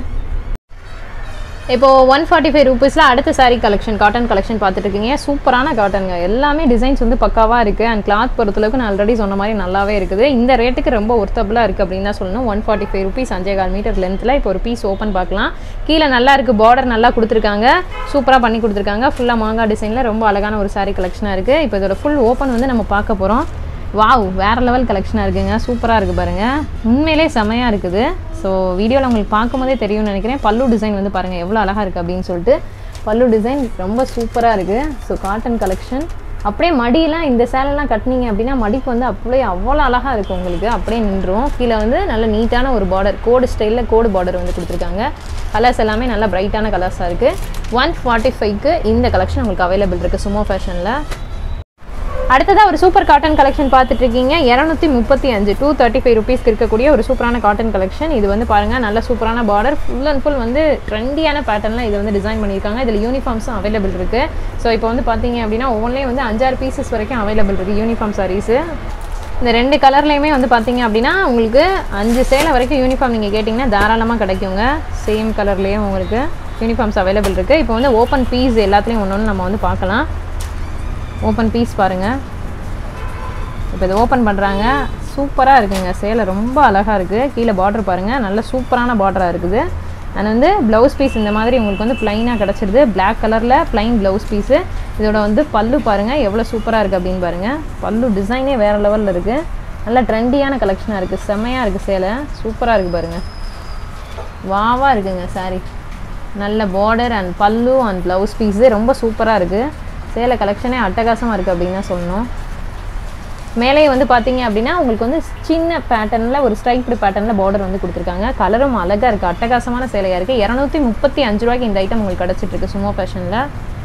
இப்போ ஒன் ஃபார்ட்டி ஃபைவ் ருபீஸில் அடுத்த saree கலெக்ஷன் காட்டன் கலெக்ஷன் பார்த்துட்டு இருக்கீங்க சூப்பரான காட்டனுங்க எல்லாமே டிசைன்ஸ் வந்து பக்காவாக இருக்குது அண்ட் கிளாத் பொறுத்தளவுக்கு நான் ஆல்ரெடி சொன்ன மாதிரி நல்லாவே இருக்குது இந்த ரேட்டுக்கு ரொம்ப ஒர்த்தபுளாக இருக்குது அப்படின்னு தான் சொல்லணும் ஒன் ஃபார்ட்டி ஃபைவ் ருபீஸ் அஞ்சே கால் மீட்டர் லென்த்தில் இப்போ ஒரு பீஸ் ஓப்பன் பார்க்கலாம் கீழே நல்லா இருக்குது பார்டர் நல்லா கொடுத்துருக்காங்க சூப்பராக பண்ணி கொடுத்துருக்காங்க ஃபுல்லாக மாங்காய் டிசைனில் ரொம்ப அழகான ஒரு saree கலெக்ஷனாக இருக்குது இப்போ இதோட ஃபுல் ஓப்பன் வந்து நம்ம பார்க்க போகிறோம் வாவ் வேறு லெவல் கலெக்ஷனாக இருக்குங்க சூப்பராக இருக்குது பாருங்கள் உண்மையிலே செமையாக இருக்குது ஸோ வீடியோவில் உங்களுக்கு பார்க்கும்போதே தெரியும்னு நினைக்கிறேன் பல்லு டிசைன் வந்து பாருங்கள் எவ்வளோ அழகாக இருக்குது அப்படின்னு சொல்லிட்டு பல்லு டிசைன் ரொம்ப சூப்பராக இருக்குது ஸோ காட்டன் கலெக்ஷன் அப்படியே மடியெல்லாம் இந்த சேலைலாம் கட்டினீங்க அப்படின்னா மடிப்பு வந்து அப்படியே அவ்வளோ அழகாக இருக்குது உங்களுக்கு அப்படியே நின்றும் கீழே வந்து நல்ல நீட்டான ஒரு பார்டர் கோடு ஸ்டைலில் கோடு பார்டர் வந்து கொடுத்துருக்காங்க கலர்ஸ் எல்லாமே நல்ல பிரைட்டான கலர்ஸாக இருக்குது ஒன் ஃபார்ட்டி ஃபைவ்க்கு இந்த கலெக்ஷன் உங்களுக்கு அவைலபிள் இருக்குது சுமோ ஃபேஷனில் அடுத்ததாக ஒரு சூப்பர் காட்டன் கலெக்ஷன் பார்த்துட்டு இருக்கீங்க இரநூத்தி முப்பத்தி அஞ்சு டூ தேர்ட்டி ஃபைவ் ருபீஸ்க்கு இருக்கக்கூடிய ஒரு சூப்பரான காட்டன் கலெக்ஷன் இது வந்து பாருங்கள் நல்ல சூப்பரான பார்டர் ஃபுல் அண்ட் ஃபுல் வந்து ட்ரெண்டியான பேட்டர்னில் இது வந்து டிசைன் பண்ணியிருக்காங்க இதில் யூனிஃபார்ம்ஸும் அவைலபிள் இருக்குது ஸோ இப்போ வந்து பார்த்தீங்க அப்படின்னா ஒவ்வொன்றிலையும் வந்து அஞ்சாறு பீசஸ் வரைக்கும் அவைலபிள் இருக்குது யூனிஃபார்ம் சாரீஸு இந்த ரெண்டு கலர்லேயுமே வந்து பார்த்தீங்க அப்படின்னா உங்களுக்கு அஞ்சு சேலை வரைக்கும் யூனிஃபார்ம் நீங்கள் கேட்டிங்கன்னா தாராளமாக கிடைக்குங்க சேம் கலர்லேயும் உங்களுக்கு யூனிஃபார்ம்ஸ் அவைலபிள் இருக்குது இப்போ வந்து ஓப்பன் பீஸ் எல்லாத்துலேயும் ஒன்று ஒன்று நம்ம வந்து பார்க்கலாம் ஓப்பன் பீஸ் பாருங்கள் இப்போ இது ஓப்பன் பண்ணுறாங்க சூப்பராக இருக்குங்க சேலை ரொம்ப அழகாக இருக்குது கீழே பார்டர் பாருங்கள் நல்ல சூப்பரான பார்டராக இருக்குது அண்ட் வந்து ப்ளவுஸ் பீஸ் இந்த மாதிரி உங்களுக்கு வந்து ப்ளைனாக கிடச்சிருது பிளாக் கலரில் ப்ளைன் ப்ளவுஸ் பீஸு இதோட வந்து பல்லு பாருங்கள் எவ்வளோ சூப்பராக இருக்குது அப்படின்னு பாருங்கள் பல்லு டிசைனே வேறு லெவலில் இருக்குது நல்ல ட்ரெண்டியான கலெக்ஷனாக இருக்குது செம்மையாக இருக்குது சேலை சூப்பராக இருக்குது பாருங்கள் வாவாக இருக்குங்க சாரீ நல்ல பார்டர் அண்ட் பல்லு அண்ட் ப்ளவுஸ் பீஸு ரொம்ப சூப்பராக இருக்குது சேலை கலெக்ஷனே அட்டகாசமாக இருக்குது அப்படின்னு தான் சொல்லணும் மேலேயே வந்து பார்த்தீங்க அப்படின்னா உங்களுக்கு வந்து சின்ன பேட்டர்னில் ஒரு ஸ்ட்ரைப்டு பேட்டர்னில் பார்டர் வந்து கொடுத்துருக்காங்க கலரும் அழகாக இருக்குது அட்டகாசமான சேலையாக இருக்குது இரநூத்தி முப்பத்தி அஞ்சு ரூபாய்க்கு இந்த ஐட்டம் உங்களுக்கு கிடச்சிட்ருக்கு சுமோ ஃபேஷனில்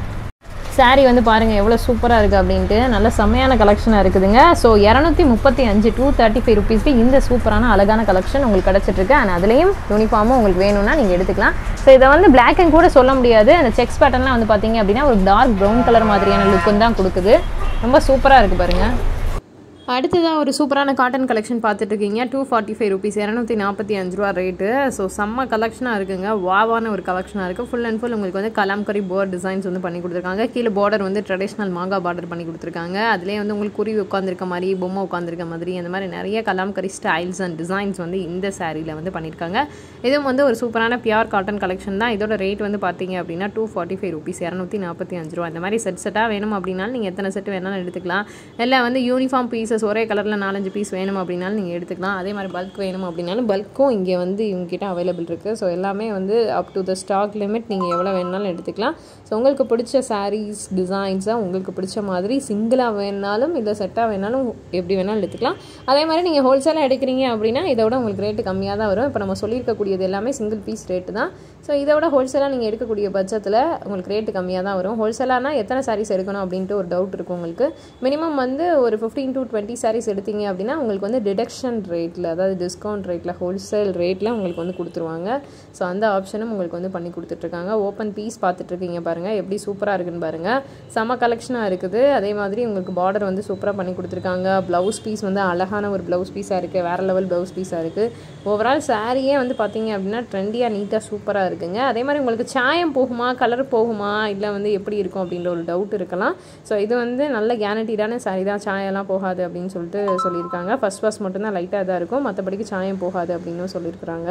சாரீ வந்து பாருங்கள் எவ்வளோ சூப்பராக இருக்குது அப்படின்ட்டு நல்ல செம்மையான கலெக்ஷனாக இருக்குதுங்க ஸோ இரநூத்தி முப்பத்தி அஞ்சு டூ தேர்ட்டி ஃபைவ் ருபீஸ்க்கு இந்த சூப்பரான அழகான கலெக்ஷன் உங்களுக்கு கிடச்சிட்ருக்கு அண்ட் அதுலேயும் யூனிஃபார்மும் உங்களுக்கு வேணும்னா நீங்கள் எடுத்துக்கலாம் ஸோ இதை வந்து பிளாக் அண்ட் கூட சொல்ல முடியாது அந்த செக்ஸ் பேட்டர்லாம் வந்து பார்த்தீங்க அப்படின்னா ஒரு டார்க் ப்ரௌன் கலர் மாதிரியான லுக்கும் தான் கொடுக்குது ரொம்ப சூப்பராக இருக்குது பாருங்கள் அடுத்ததாக ஒரு சூப்பரான காட்டன் கலெக்ஷன் பார்த்துட்டு இருக்கீங்க டூ ஃபார்ட்டி ஃபைவ் ருபீஸ் இரநூத்தி நாற்பத்தி அஞ்சு ரூபா ரேட்டு ஸோ செம்ம கலெக்ஷனாக இருக்குங்க வாவான ஒரு கலெக்ஷனாக இருக்குது ஃபுல் அண்ட் ஃபுல் உங்களுக்கு வந்து கலாம்கரி போர்ட் டிசைன்ஸ் வந்து பண்ணி கொடுத்துருக்காங்க கீழே பார்டர் வந்து ட்ரெடிஷ்னல் மாங்கா பார்டர் பண்ணி கொடுத்துருக்காங்க அதுலேயே வந்து உங்களுக்கு குருவி உட்காந்துருக்க மாதிரி பொம்மை உட்காந்துருக்க மாதிரி அந்த மாதிரி நிறைய கலாம்கரி ஸ்டைல்ஸ் அண்ட் டிசைன்ஸ் வந்து இந்த சாரியில் வந்து பண்ணியிருக்காங்க இதுவும் வந்து ஒரு சூப்பரான பியூர் காட்டன் கலெக்ஷன் தான் இதோட ரேட் வந்து பார்த்தீங்க அப்படின்னா டூ ஃபார்ட்டி ஃபைவ் ருபீஸ் இரநூத்தி நாற்பத்தி அஞ்சு ரூபா இந்த மாதிரி செட் செட்டாக வேணும் அப்படின்னாலும் நீங்கள் எத்தனை செட் வேணாலும் எடுத்துக்கலாம் எல்லாம் வந்து யூனிஃபார்ம் பீசஸ் ஒரே கலரில் நாலஞ்சு பீஸ் வேணும் அப்படின்னாலும் நீங்கள் எடுத்துக்கலாம் அதே மாதிரி பல்க் வேணும் அப்படின்னாலும் பல்க்கும் இங்கே வந்து இவங்ககிட்ட அவைலபிள் இருக்குது ஸோ எல்லாமே வந்து up to the stock limit நீங்கள் எவ்வளோ வேணாலும் எடுத்துக்கலாம் ஸோ உங்களுக்கு பிடிச்ச சாரீஸ் டிசைன்ஸாக உங்களுக்கு பிடிச்ச மாதிரி சிங்கிளாக வேணாலும் இல்லை செட்டாக வேணாலும் எப்படி வேணாலும் எடுத்துக்கலாம் அதே மாதிரி நீங்கள் ஹோல்சேலாக எடுக்கிறீங்க அப்படின்னா இதை விட உங்களுக்கு ரேட்டு கம்மியாக தான் வரும் இப்போ நம்ம சொல்லியிருக்கக்கூடியது எல்லாமே சிங்கிள் பீஸ் ரேட்டு தான் ஸோ இதை விட ஹோல்சேலாக நீங்கள் எடுக்கக்கூடிய பட்சத்தில் உங்களுக்கு ரேட்டு கம்மியாக தான் வரும் ஹோல்சேலானா எத்தனை சாரீஸ் எடுக்கணும் அப்படின்ட்டு ஒரு டவுட் இருக்கும் உங்களுக்கு மினிமம் வந்து ஒரு ஃபிஃப்டீன் டு டுவெண்ட்டி சாரீஸ் எடுத்தீங்க அப்படின்னா உங்களுக்கு வந்து டிடக்ஷன் ரேட்டில் அதாவது டிஸ்கவுண்ட் ரேட்டில் ஹோல்சேல் ரேட்டில் உங்களுக்கு வந்து கொடுத்துருவாங்க ஸோ அந்த ஆப்ஷனும் உங்களுக்கு வந்து பண்ணி கொடுத்துட்ருக்காங்க ஓப்பன் பீஸ் பார்த்துட்ருக்கீங்க பாருங்கள் எப்படி சூப்பராக இருக்குன்னு பாருங்கள் செம கலெக்ஷனாக இருக்குது அதே மாதிரி உங்களுக்கு பார்டர் வந்து சூப்பராக பண்ணி கொடுத்துருக்காங்க ப்ளவுஸ் பீஸ் வந்து அழகான ஒரு ப்ளவுஸ் பீஸாக இருக்குது வேறு லெவல் ப்ளவுஸ் பீஸாக இருக்குது ஓவரால் சாரியே வந்து பார்த்தீங்க அப்படின்னா ட்ரெண்டியாக நீட்டாக சூப்பராக இருக்குங்க அதே மாதிரி உங்களுக்கு சாயம் போகுமா கலர் போகுமா இல்லை வந்து எப்படி இருக்கும் அப்படின்ற ஒரு டவுட் இருக்கலாம் ஸோ இது வந்து நல்ல கேரண்டீடான சாரி தான் சாயம்லாம் போகாது அப்படின்னு சொல்லிட்டு சொல்லியிருக்காங்க ஃபஸ்ட் ஃபஸ்ட் மட்டும்தான் லைட்டாக தான் இருக்கும் மற்றபடிக்கு சாயம் போகாது அப்படின்னு சொல்லியிருக்கிறாங்க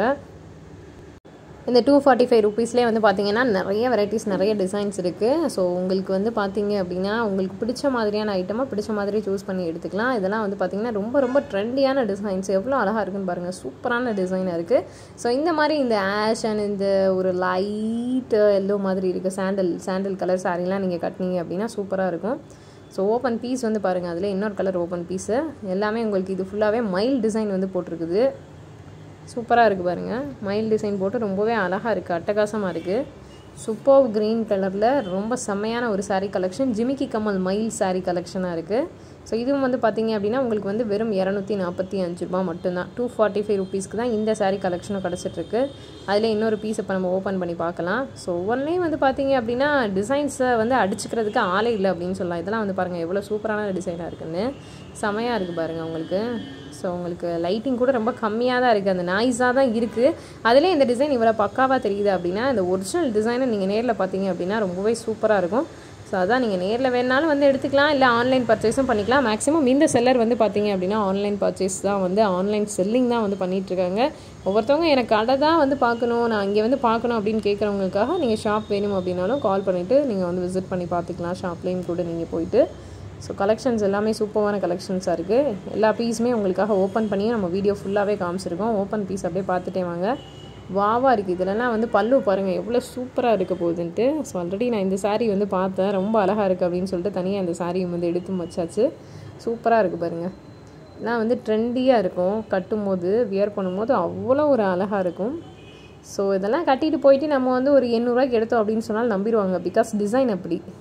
இந்த டூ ஃபார்ட்டி ஃபைவ் ருபீஸ்லேயே வந்து பார்த்தீங்கன்னா நிறைய வெரைட்டிஸ் நிறைய டிசைன்ஸ் இருக்குது ஸோ உங்களுக்கு வந்து பார்த்தீங்க அப்படின்னா உங்களுக்கு பிடிச்ச மாதிரியான ஐட்டமாக பிடிச்ச மாதிரி சூஸ் பண்ணி எடுத்துக்கலாம் இதெல்லாம் வந்து பார்த்தீங்கன்னா ரொம்ப ரொம்ப ட்ரெண்டியான டிசைன்ஸ் எவ்வளோ அழகாக இருக்குன்னு பாருங்கள் சூப்பரான டிசைனாக இருக்குது ஸோ இந்த மாதிரி இந்த ஆஷ் அண்ட் இந்த ஒரு லைட் எல்லோ மாதிரி இருக்குது சாண்டல் சாண்டல் கலர் சாரீலாம் நீங்கள் கட்டினீங்க அப்படின்னா சூப்பராக இருக்கும் ஸோ ஓப்பன் பீஸ் வந்து பாருங்கள் அதில் இன்னொரு கலர் ஓப்பன் பீஸு எல்லாமே உங்களுக்கு இது ஃபுல்லாகவே மைல் டிசைன் வந்து போட்டிருக்குது சூப்பராக இருக்குது பாருங்கள் மயில் டிசைன் போட்டு ரொம்பவே அழகாக இருக்குது அட்டகாசமாக இருக்குது சூப்பர் க்ரீன் கலரில் ரொம்ப செம்மையான ஒரு saree கலெக்ஷன் ஜிமிக்கி கமல் மயில் saree கலெக்ஷனாக இருக்குது ஸோ இதுவும் வந்து பார்த்தீங்க அப்படின்னா உங்களுக்கு வந்து வெறும் இரநூத்தி நாற்பத்தி அஞ்சு ரூபா மட்டும்தான் டூ ஃபார்ட்டி ஃபைவ் ருபீஸ்க்கு தான் இந்த saree கலெக்ஷனும் கிடச்சிட்ருக்கு அதில் இன்னொரு பீஸ் இப்போ நம்ம ஓப்பன் பண்ணி பார்க்கலாம் ஸோ ஒவ்வொன்றையும் வந்து பார்த்தீங்க அப்படின்னா டிசைன்ஸை வந்து அடிச்சுக்கிறதுக்கு ஆளே இல்லை அப்படின்னு சொல்லலாம் இதெல்லாம் வந்து பாருங்கள் எவ்வளோ சூப்பரான டிசைனாக இருக்குன்னு செமையாக இருக்குது பாருங்கள் உங்களுக்கு ஸோ உங்களுக்கு லைட்டிங் கூட ரொம்ப கம்மியாக தான் இருக்குது அந்த நாய்ஸாக தான் இருக்குது அதிலே இந்த டிசைன் இவ்வளோ பக்காவாக தெரியுது அப்படின்னா இந்த ஒரிஜினல் டிசைனை நீங்கள் நேரில் பார்த்தீங்க அப்படின்னா ரொம்பவே சூப்பராக இருக்கும் ஸோ அதான் நீங்கள் நேரில் வேணாலும் வந்து எடுத்துக்கலாம் இல்லை ஆன்லைன் பர்ச்சேஸும் பண்ணிக்கலாம் மேக்ஸிமம் இந்த செல்லர் வந்து பார்த்தீங்க அப்படின்னா ஆன்லைன் பர்ச்சேஸ் தான் வந்து ஆன்லைன் செல்லிங் தான் வந்து பண்ணிகிட்ருக்காங்க ஒவ்வொருத்தவங்க எனக்கு கடை தான் வந்து பார்க்கணும் நான் இங்கே வந்து பார்க்கணும் அப்படின்னு கேட்குறவங்களுக்காக நீங்கள் ஷாப் வேணும் அப்படின்னாலும் கால் பண்ணிவிட்டு நீங்கள் வந்து விசிட் பண்ணி பார்த்துக்கலாம் ஷாப்லேயும் கூட நீங்கள் போயிட்டு ஸோ கலெக்ஷன்ஸ் எல்லாமே சூப்பரான கலெக்ஷன்ஸாக இருக்குது எல்லா பீஸுமே உங்களுக்காக ஓப்பன் பண்ணி நம்ம வீடியோ ஃபுல்லாகவே காமிச்சிருக்கோம் ஓப்பன் பீஸ் அப்படியே பார்த்துட்டே வாங்க வாவாக இருக்குது இதிலலாம் வந்து பல்லு பாருங்கள் எவ்வளோ சூப்பராக இருக்க போகுதுன்ட்டு ஸோ ஆல்ரெடி நான் இந்த saree வந்து பார்த்தேன் ரொம்ப அழகாக இருக்குது அப்படின்னு சொல்லிட்டு தனியாக அந்த saree வந்து எடுத்து வச்சாச்சு சூப்பராக இருக்குது பாருங்கள் இதெல்லாம் வந்து ட்ரெண்டியாக இருக்கும் கட்டும் போது வியர் பண்ணும்போது அவ்வளோ ஒரு அழகாக இருக்கும் ஸோ இதெல்லாம் கட்டிட்டு போயிட்டு நம்ம வந்து ஒரு எண்ணூறுரூவாய்க்கு எடுத்தோம் அப்படின்னு சொன்னால் நம்பிடுவாங்க பிகாஸ் டிசைன் அப்படி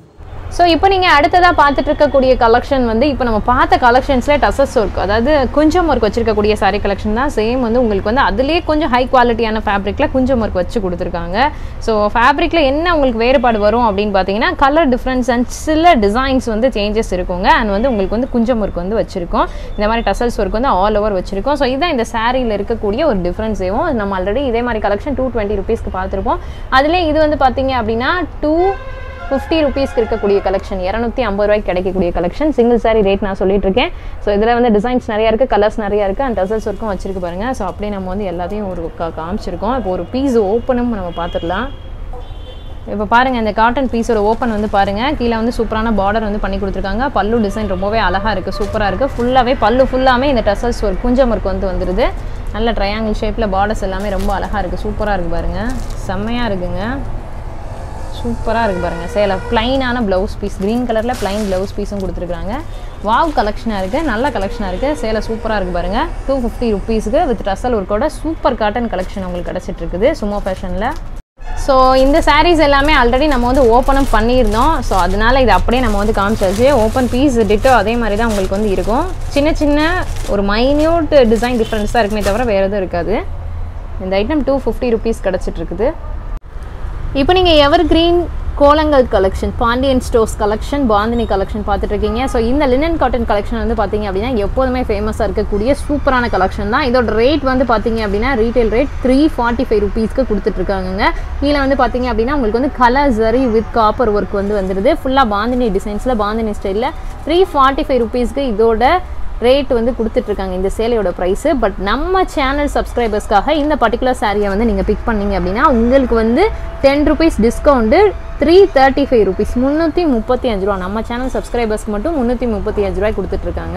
ஸோ இப்போ நீங்கள் அடுத்ததாக பார்த்துட்டு இருக்கக்கூடிய கலெக்ஷன் வந்து இப்போ நம்ம பார்த்த கலெக்ஷன்ஸில் டசஸ் ஒர்க் அதாவது கொஞ்சம் ஒர்க் வச்சிருக்கக்கூடிய சாரீ கலெக்ஷன் தான் சேம் வந்து உங்களுக்கு வந்து அதுலேயே கொஞ்சம் ஹை குவாலிட்டியான ஃபேப்ரிக்கில் கொஞ்சம் ஒர்க் வச்சு கொடுத்துருக்காங்க ஸோ ஃபேப்ரிக்கில் என்ன உங்களுக்கு வேறுபாடு வரும் அப்படின்னு பார்த்தீங்கன்னா கலர் டிஃப்ரென்ஸ் அண்ட் சில டிசைன்ஸ் வந்து சேஞ்சஸ் இருக்குங்க அண்ட் வந்து உங்களுக்கு வந்து குஞ்சம் ஒர்க் வந்து வச்சிருக்கோம் இந்த மாதிரி டசல்ஸ் ஒர்க் வந்து ஆல் ஓவர் வச்சிருக்கோம் ஸோ இதுதான் இந்த சாரியில் இருக்கக்கூடிய ஒரு டிஃப்ரென்ஸேவும் நம்ம ஆல்ரெடி இதே மாதிரி கலெக்ஷன் டூ டுவெண்ட்டி ருபீஸ்க்கு பார்த்துருப்போம் அதுலேயே இது வந்து பார்த்தீங்க அப்படின்னா டூ ஃபிஃப்டி ருபீஸ்க்கு இருக்கக்கூடிய கலெக்ஷன் இரநூத்தி ஐம்பது ரூபாய்க்கு கிடைக்கக்கூடிய கலெக்ஷன் சிங்கிள் சாரி ரேட் நான் சொல்லிட்டு இருக்கேன் ஸோ இதில் வந்து டிசைன்ஸ் நிறையா இருக்குது கலர்ஸ் நிறையா இருக்குது அண்ட் டசல்ஸ் ஒர்க்கும் வச்சிருக்கு பாருங்க ஸோ அப்படியே நம்ம வந்து எல்லாத்தையும் ஒரு கா- காமிச்சிருக்கோம் இப்போ ஒரு பீஸ் ஓப்பனும் நம்ம பார்த்துடலாம் இப்போ பாருங்க இந்த காட்டன் பீஸோட ஓப்பன் வந்து பாருங்க கீழே வந்து சூப்பரான பார்டர் வந்து பண்ணி கொடுத்துருக்காங்க பல்லு டிசைன் ரொம்பவே அழகா இருக்கு சூப்பரா இருக்கு ஃபுல்லாவே பல்லு ஃபுல்லாமே இந்த டசல்ஸ் ஒரு குஞ்சம் ஒர்க் வந்து வந்துருது நல்ல ட்ரையாங்கிள் ஷேப்ல பார்டர்ஸ் எல்லாமே ரொம்ப அழகா இருக்கு சூப்பரா இருக்கு பாருங்க செம்மையா இருக்குங்க சூப்பராக இருக்குது பாருங்கள் சேலை ப்ளைனான ப்ளவுஸ் பீஸ் க்ரீன் கலரில் ப்ளைன் ப்ளவுஸ் பீஸும் கொடுத்துருக்காங்க வாவ் கலெக்ஷனாக இருக்குது நல்ல கலெக்ஷனாக இருக்குது சேலை சூப்பராக இருக்குது பாருங்கள் டூ ஃபிஃப்டி ருபீஸுக்கு வித் டசல் ஒர்க்கோட சூப்பர் காட்டன் கலெக்ஷன் உங்களுக்கு கிடச்சிட்டு இருக்குது சுமோ ஃபேஷனில் ஸோ இந்த சாரீஸ் எல்லாமே ஆல்ரெடி நம்ம வந்து ஓப்பனும் பண்ணியிருந்தோம் ஸோ அதனால இது அப்படியே நம்ம வந்து காமிச்சாச்சு ஓப்பன் பீஸ் டிட்டோ அதே மாதிரி தான் உங்களுக்கு வந்து இருக்கும் சின்ன சின்ன ஒரு மைன்யூட் டிசைன் டிஃப்ரென்ஸ் தான் இருக்குமே தவிர வேறு எதுவும் இருக்காது இந்த ஐட்டம் டூ ஃபிஃப்டி ருபீஸ் கிடச்சிட்டு இருக்குது இப்போ நீங்கள் எவர் கிரீன் கோலங்கள் collection Pandian stores collection Bandhani collection பார்த்துட்டு இருக்கீங்க ஸோ இந்த லினன் காட்டன் கலெக்ஷன் வந்து பார்த்தீங்க அப்படின்னா எப்போதுமே ஃபேமஸாக இருக்கக்கூடிய சூப்பரான கலெக்ஷன் தான் இதோட ரேட் வந்து பார்த்தீங்க அப்படின்னா retail rate three forty five ருபீஸ்க்கு கொடுத்துட்ருக்காங்க கீழே வந்து பார்த்தீங்க அப்படின்னா உங்களுக்கு வந்து colour zari with copper work வந்து வந்துடுது ஃபுல்லாக பாந்தினி டிசைன்ஸில் பாந்தினி ஸ்டைலில் த்ரீ ஃபார்ட்டி ஃபைவ் ருபீஸ்க்கு இதோட ரேட் வந்து கொடுத்துட்ருக்காங்க இந்த சேலையோட ப்ரைஸு பட் நம்ம சேனல் சப்ஸ்கிரைபர்ஸ்க்காக இந்த பர்டிகுலர் சாரியை வந்து நீங்கள் பிக் பண்ணீங்க அப்படின்னா உங்களுக்கு வந்து ten rupees discount three thirty five rupees முந்நூற்றி முப்பத்தி அஞ்சு ரூபா நம்ம சேனல் சப்ஸ்கிரைபர்ஸ்க்கு மட்டும் முந்நூற்றி முப்பத்தி அஞ்சு ரூபாய் கொடுத்துட்ருக்காங்க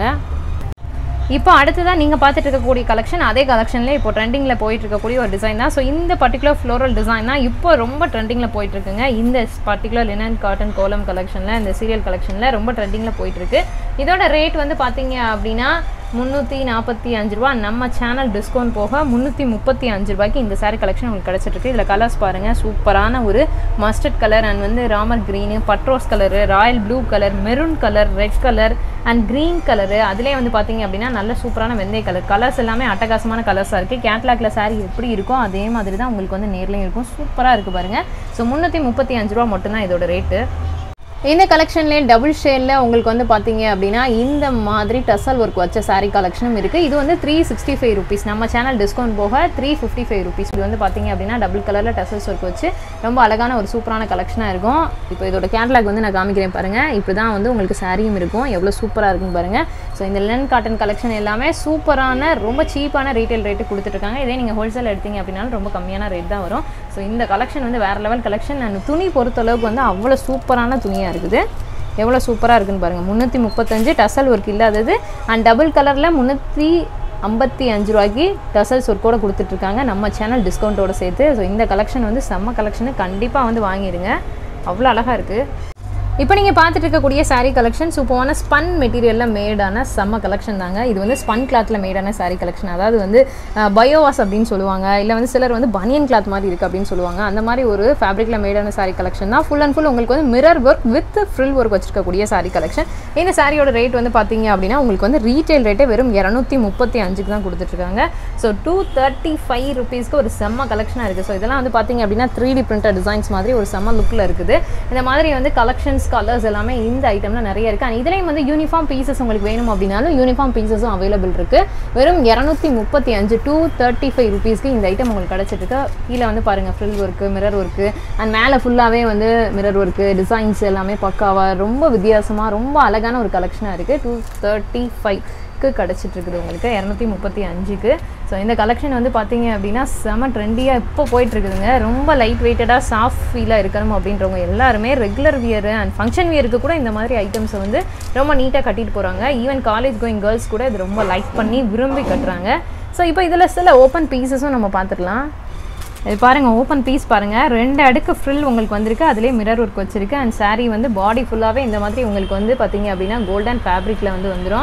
இப்போ அடுத்ததாக நீங்கள் பார்த்துட்டு இருக்கக்கூடிய கலெக்ஷன் அதே கலெக்ஷன்லேயே இப்போ ட்ரெண்டிங்கில் போயிட்டு இருக்கக்கூடிய ஒரு டிசைன் தான் ஸோ இந்த பர்டிகுலர் ஃப்ளோரல் டிசைன் தான் இப்போ ரொம்ப ட்ரெண்டிங்கில் போயிட்டு இருக்குங்க இந்த பர்டிகுலர் லினன் காட்டன் கோலம் கலெக்ஷனில் இந்த சீரியல் கலெக்ஷனில் ரொம்ப ட்ரெண்டிங்கில் போயிட்டு இருக்கு இதோட ரேட் வந்து பார்த்தீங்க அப்படின்னா முந்நூற்றி நாற்பத்தி அஞ்சு ரூபா நம்ம சேனல் டிஸ்கவுண்ட் போக முந்நூற்றி முப்பத்தி அஞ்சு ரூபாய்க்கு இந்த saree கலெக்ஷன் உங்களுக்கு கிடச்சிட்டு இருக்கு இதில் கலர்ஸ் பாருங்கள் சூப்பரான ஒரு மஸ்டர்ட் கலர் அண்ட் வந்து ராமர் க்ரீனு பட்ரோஸ் colour royal blue colour maroon colour red colour and green colour அதுலேயே வந்து பார்த்தீங்க அப்படின்னா நல்ல சூப்பரான வெந்தய கலர் கலர்ஸ் எல்லாமே அட்டகாசமான கலர்ஸாக இருக்குது கேட்லாக்ல saree எப்படி இருக்கோ அதே மாதிரி தான் உங்களுக்கு வந்து நேர்லையும் இருக்கும் சூப்பராக இருக்குது பாருங்கள் ஸோ முந்நூற்றி முப்பத்தி அஞ்சு ரூபா மட்டும்தான் இதோட ரேட்டு இந்த கலெக்ஷன்லேயே டபுள் ஷேடில் உங்களுக்கு வந்து பார்த்தீங்க அப்படின்னா இந்த மாதிரி டசல் ஒர்க் வச்ச saree கலெக்ஷனும் இருக்குது இது வந்து த்ரீ சிக்ஸ்டி ஃபைவ் ருபீஸ் நம்ம சேனல் டிஸ்கவுண்ட் போக த்ரீ ஃபிஃப்டி ஃபைவ் ருபீஸ் இது வந்து பார்த்தீங்க அப்படின்னா டபுள் கலரில் டசல்ஸ் ஒர்க் வச்சு ரொம்ப அழகான ஒரு சூப்பரான கலெக்ஷனாக இருக்கும் இப்போ இதோட கேட்லாக் வந்து நான் காமிக்கிறேன் பாருங்கள் இப்படி தான் வந்து உங்களுக்கு சாரியும் இருக்கும் எவ்வளோ சூப்பராக இருக்குன்னு பாருங்கள் ஸோ இந்த லென் காட்டன் கலெக்ஷன் எல்லாமே சூப்பரான ரொம்ப சீப்பான ரீட்டைல் ரேட்டு கொடுத்துட்ருக்காங்க இதே நீங்கள் ஹோல்சேல் எடுத்தீங்க அப்படின்னாலும் ரொம்ப கம்மியான ரேட் தான் வரும் ஸோ இந்த கலெக்ஷன் வந்து வேறு லெவல் கலெக்ஷன் அண்ட் துணி பொறுத்தளவுக்கு வந்து அவ்வளோ சூப்பரான துணியாக இருக்குது எவ்வளோ சூப்பராக இருக்குன்னு பாருங்கள் முந்நூற்றி முப்பத்தஞ்சு டசல் ஒர்க் இல்லாதது அண்ட் டபுள் கலரில் முந்நூற்றி ஐம்பத்தி அஞ்சு ரூபாய்க்கு டசல்ஸ் ஒர்க்கோட கொடுத்துட்ருக்காங்க நம்ம சேனல் டிஸ்கவுண்ட்டோட சேர்த்து ஸோ இந்த கலெக்ஷன் வந்து செம்ம கலெக்ஷனு கண்டிப்பாக வந்து வாங்கிடுங்க அவ்வளோ அழகாக இருக்குது இப்போ நீங்கள் பார்த்துட்டு இருக்கக்கூடிய saree கலெக்ஷன் சூப்பரான ஸ்பன் மெட்டீரியலில் மேடான செம்ம கலெக்ஷன் தாங்க இது வந்து ஸ்பன் கிளாத்தில் மேடான saree கலெக்ஷன் அதாவது வந்து பயோவாஸ் அப்படின்னு சொல்லுவாங்க இல்லை வந்து சிலர் வந்து பனியன் கிளாத் மாதிரி இருக்குது அப்படின்னு சொல்லுவாங்க அந்த மாதிரி ஒரு ஃபேப்ரிக்கில் மேடான saree கலெக்ஷன் தான் ஃபுல் அண்ட் ஃபுல் உங்களுக்கு வந்து mirror work with frill work வச்சிருக்கக்கூடிய saree கலெக்ஷன் இந்த சாரியோட ரேட் வந்து பார்த்தீங்க அப்படின்னா உங்களுக்கு வந்து ரீட்டைல் ரேட்டே வெறும் இரநூத்தி முப்பத்தி அஞ்சுக்கு தான் கொடுத்துட்ருக்காங்க ஸோ டூ தேர்ட்டி ஃபைவ் ருபீஸ்க்கு ஒரு செம்ம கலெக்ஷனாக இருக்குது ஸோ இதெல்லாம் வந்து பார்த்தீங்க அப்படின்னா த்ரீ டி பிரிண்டட் டிசைன்ஸ் மாதிரி ஒரு செம்ம லுக்கில் இருக்குது இந்த மாதிரி வந்து கலெக்ஷன்ஸ் கலர்ஸ் எல்லாமே இந்த ஐட்டம்ல நிறைய இருக்குது அண்ட் இதுலேயும் வந்து யூனிஃபார்ம் பீசஸ் உங்களுக்கு வேணும் அப்படின்னாலும் யூனிஃபார்ம் பீசஸும் அவைலபிள் இருக்குது வெறும் இரநூத்தி முப்பத்தி அஞ்சு டூ தேர்ட்டி ஃபைவ் ருபீஸ்க்கு இந்த ஐட்டம் உங்களுக்கு கிடச்சிட்டு இருக்கு கீழே வந்து பாருங்கள் frill work mirror work and மேலே ஃபுல்லாகவே வந்து மிரர் ஒர்க்கு டிசைன்ஸ் எல்லாமே பக்காவாக ரொம்ப வித்தியாசமாக ரொம்ப அழகான ஒரு கலெக்ஷனாக இருக்குது டூ தேர்ட்டி ஃபைவ்க்கு கிடச்சிட்டு இருக்குது உங்களுக்கு இரநூத்தி முப்பத்தி அஞ்சுக்கு ஸோ இந்த கலெக்ஷன் வந்து பார்த்தீங்க அப்படின்னா செம ட்ரெண்டியாக இப்போ போயிட்டு இருக்குதுங்க ரொம்ப லைட் வெயிட்டடாக சாஃப்ட் ஃபீலாக இருக்கணும் அப்படின்றவங்க எல்லாருமே ரெகுலர் வியர் அண்ட் ஃபங்க்ஷன் வியருக்கு கூட இந்த மாதிரி ஐட்டம்ஸை வந்து ரொம்ப நீட்டாக கட்டிட்டு போகிறாங்க ஈவன் காலேஜ் கோயிங் கேர்ள்ஸ் கூட இது ரொம்ப லைக் பண்ணி விரும்பி கட்டுறாங்க ஸோ இப்போ இதில் சில ஓப்பன் பீசஸும் நம்ம பார்த்துக்கலாம் இது பாருங்க ஓப்பன் பீஸ் பாருங்க ரெண்டு அடுக்கு ஃப்ரில் உங்களுக்கு வந்திருக்கு அதுலேயே மிரர் ஒர்க் வச்சிருக்கு அண்ட் saree வந்து பாடி ஃபுல்லாகவே இந்த மாதிரி உங்களுக்கு வந்து பார்த்தீங்க அப்படின்னா கோல்டன் ஃபேப்ரிக்கில் வந்து வந்துடும்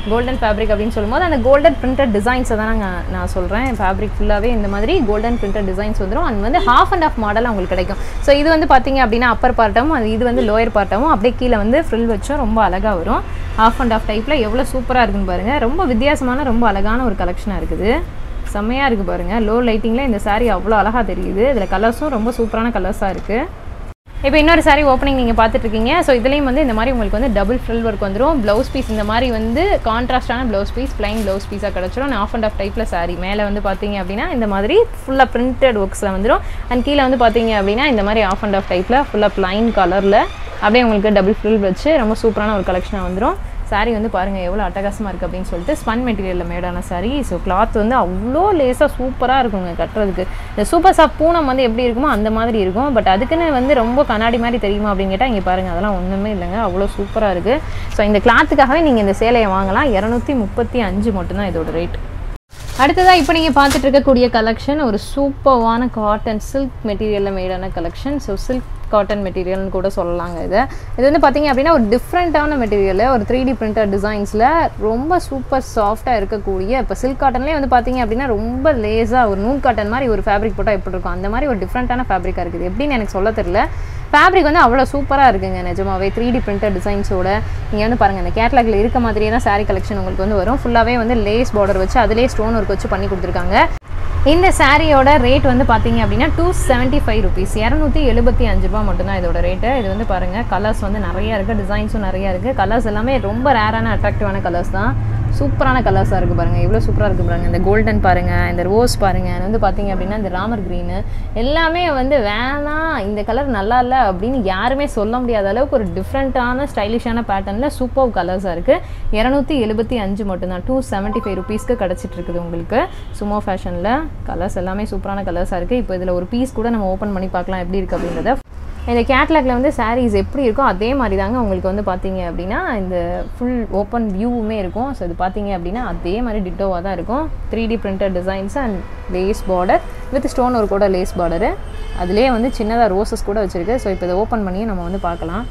கோல்டன் ஃபேப்ரிக் அப்படின்னு சொல்லும்போது அந்த கோல்டன் பிரிண்டட் டிசைன்ஸை தான் நான் நான் சொல்கிறேன் ஃபேப்ரிக் ஃபுல்லாகவே இந்த மாதிரி கோல்டன் பிரிண்டட் டிசைன்ஸ் வந்துடும் அண்ட் வந்து ஹாஃப் அண்ட் ஆஃப் மாடல் உங்களுக்கு கிடைக்கும் ஸோ இது வந்து பார்த்தீங்க அப்படின்னா அப்பர் பார்ட்டாகவும் அது இது வந்து லோயர் பார்ட்டாகவும் அப்படியே கீழே வந்து ஃப்ரில் வச்சும் ரொம்ப அழகாக வரும் ஹாஃப் அண்ட் ஆஃப் டைப்பில் எவ்வளோ சூப்பராக இருக்குன்னு பாருங்கள் ரொம்ப வித்தியாசமான ரொம்ப அழகான ஒரு கலெக்ஷனாக இருக்குது செம்மையாக இருக்குது பாருங்கள் லோ லைட்டிங்கில் இந்த saree அவ்வளோ அழகாக தெரியுது இதில் கலர்ஸும் ரொம்ப சூப்பரான கலர்ஸாக இருக்குது இப்போ இன்னொரு saree ஓப்பனிங் நீங்கள் பார்த்துட்டு இருக்கீங்க ஸோ இதுலேயும் வந்து இந்த மாதிரி உங்களுக்கு வந்து டபுள் ஃப்ரில் ஒர்க் வந்துடும் ப்ளவுஸ் பீஸ் இந்த மாதிரி வந்து கான்ட்ராஸ்டான ப்ளவுஸ் பீஸ் plain ப்ளவுஸ் பீஸாக கிடச்சிரும் ஆஃப் அண்ட் ஆஃப் டைப்பில் saree மேலே வந்து பார்த்தீங்க அப்படின்னா இந்த மாதிரி ஃபுல்லாக பிரிண்டட் ஒர்க்ஸில் வந்துடும் அண்ட் கீழே வந்து பார்த்தீங்க அப்படின்னா இந்த மாதிரி ஆஃப் அண்ட் ஆஃப் டைப்பில் ஃபுல்லாக plain கலரில் அப்படியே உங்களுக்கு டபுள் ஃப்ரில் வச்சு ரொம்ப சூப்பரான ஒரு கலெக்ஷனாக வந்துடும் saree வந்து பாருங்கள் எவ்வளோ அட்டகாசமாக இருக்குது அப்படின்னு சொல்லிட்டு ஸ்பன் மெட்டீரியலில் மேடான saree ஸோ கிளாத் வந்து அவ்வளோ லேசாக சூப்பராக இருக்குங்க கட்டுறதுக்கு இந்த சூப்பர் சாஃப்ட் பூனம் வந்து எப்படி இருக்குமோ அந்த மாதிரி இருக்கும் பட் அதுக்குன்னு வந்து ரொம்ப கண்ணாடி மாதிரி தெரியுமா அப்படின்னு கேட்டால் இங்கே பாருங்கள் அதெல்லாம் ஒன்றுமே இல்லைங்க அவ்வளோ சூப்பராக இருக்குது ஸோ இந்த கிளாத்துக்காகவே நீங்கள் இந்த சேலையை வாங்கலாம் இரநூத்தி முப்பத்தி அஞ்சு மட்டும்தான் இதோட ரேட் அடுத்ததாக இப்போ நீங்கள் பார்த்துட்டு இருக்கக்கூடிய கலெக்ஷன் ஒரு சூப்பர்வான காட்டன் சில்க் மெட்டீரியலில் மேடான கலெக்ஷன் ஸோ சில்க் காட்டன் மெட்டீரியல்னு கூட சொல்லலாங்க இது இது வந்து பார்த்தீங்க அப்படின்னா ஒரு டிஃப்ரெண்ட்டான மெட்டீரியல் ஒரு த்ரீ டி பிரிண்டர் டிசைன்ஸில் ரொம்ப சூப்பர் சாஃப்டாக இருக்கக்கூடிய இப்போ சில்க் காட்டன்லேயே வந்து பார்த்தீங்க அப்படின்னா ரொம்ப லேஸாக ஒரு நூல் காட்டன் மாதிரி ஒரு ஃபேப்ரிக் போட்டால் எப்படி இருக்கும் அந்த மாதிரி ஒரு டிஃப்ரெண்ட்டான ஃபேப்ரிக்காக இருக்குது எப்படின்னு எனக்கு சொல்ல தெரியல ஃபேப்ரிக் வந்து அவ்வளோ சூப்பராக இருக்குங்க நிஜமாவே த்ரீ டி பிரிண்டர் டிசைன்ஸோட நீங்கள் வந்து பாருங்கள் இந்த கேட்லாகில் இருக்க மாதிரியே தான் saree கலெக்ஷன் உங்களுக்கு வந்து வரும் ஃபுல்லாகவே வந்து லேஸ் பார்டர் வச்சு அதிலே ஸ்டோன் ஒர்க் வச்சு பண்ணி கொடுத்துருக்காங்க இந்த சாரியோட ரேட் வந்து பார்த்தீங்க அப்படின்னா டூ செவன்ட்டி ஃபைவ் ருபீஸ் இரநூத்தி எழுபத்தி அஞ்சு ரூபா மட்டும்தான் இதோட ரேட்டு இது வந்து பாருங்கள் கலர்ஸ் வந்து நிறைய இருக்குது டிசைன்ஸும் நிறைய இருக்குது கலர்ஸ் எல்லாமே ரொம்ப ரேரான அட்ராக்டிவான கலர்ஸ் தான் சூப்பரான கலர்ஸாக இருக்குது பாருங்கள் எவ்வளோ சூப்பராக இருக்குது பாருங்கள் இந்த கோல்டன் பாருங்கள் இந்த ரோஸ் பாருங்கள் அது வந்து பார்த்தீங்க அப்படின்னா இந்த ராமர் க்ரீனு எல்லாமே வந்து வேணாம் இந்த கலர் நல்லா இல்லை அப்படின்னு யாருமே சொல்ல முடியாத அளவுக்கு ஒரு டிஃப்ரெண்ட்டான ஸ்டைலிஷான பேட்டர்னில் சூப்பர் கலர்ஸாக இருக்குது இரநூத்தி எழுபத்தி அஞ்சு மட்டும்தான் டூ செவன்ட்டி ஃபைவ் ருபீஸ்க்கு கிடச்சிட்டு இருக்குது உங்களுக்கு சுமோ ஃபேஷனில் கலர்ஸ் எல்லாமே சூப்பரான கலர்ஸாக இருக்குது இப்போ இதில் ஒரு பீஸ் கூட நம்ம ஓப்பன் பண்ணி பார்க்கலாம் எப்படி இருக்குது அப்படின்றத இந்த கேட்லாக்ல வந்து சாரீஸ் எப்படி இருக்கோ அதே மாதிரி தாங்க உங்களுக்கு வந்து பார்த்தீங்க அப்படின்னா இந்த ஃபுல் ஓப்பன் வியூவுமே இருக்கும் ஸோ இது பார்த்தீங்க அப்படின்னா அதே மாதிரி டிட்டோவாக தான் இருக்கும் three D printed designs and lace border with stone ஒரு கூட லேஸ் பார்டரு அதுலேயே வந்து சின்னதாக ரோசஸ் கூட வச்சுருக்கு ஸோ இப்போ இதை ஓப்பன் பண்ணி நம்ம வந்து பார்க்கலாம்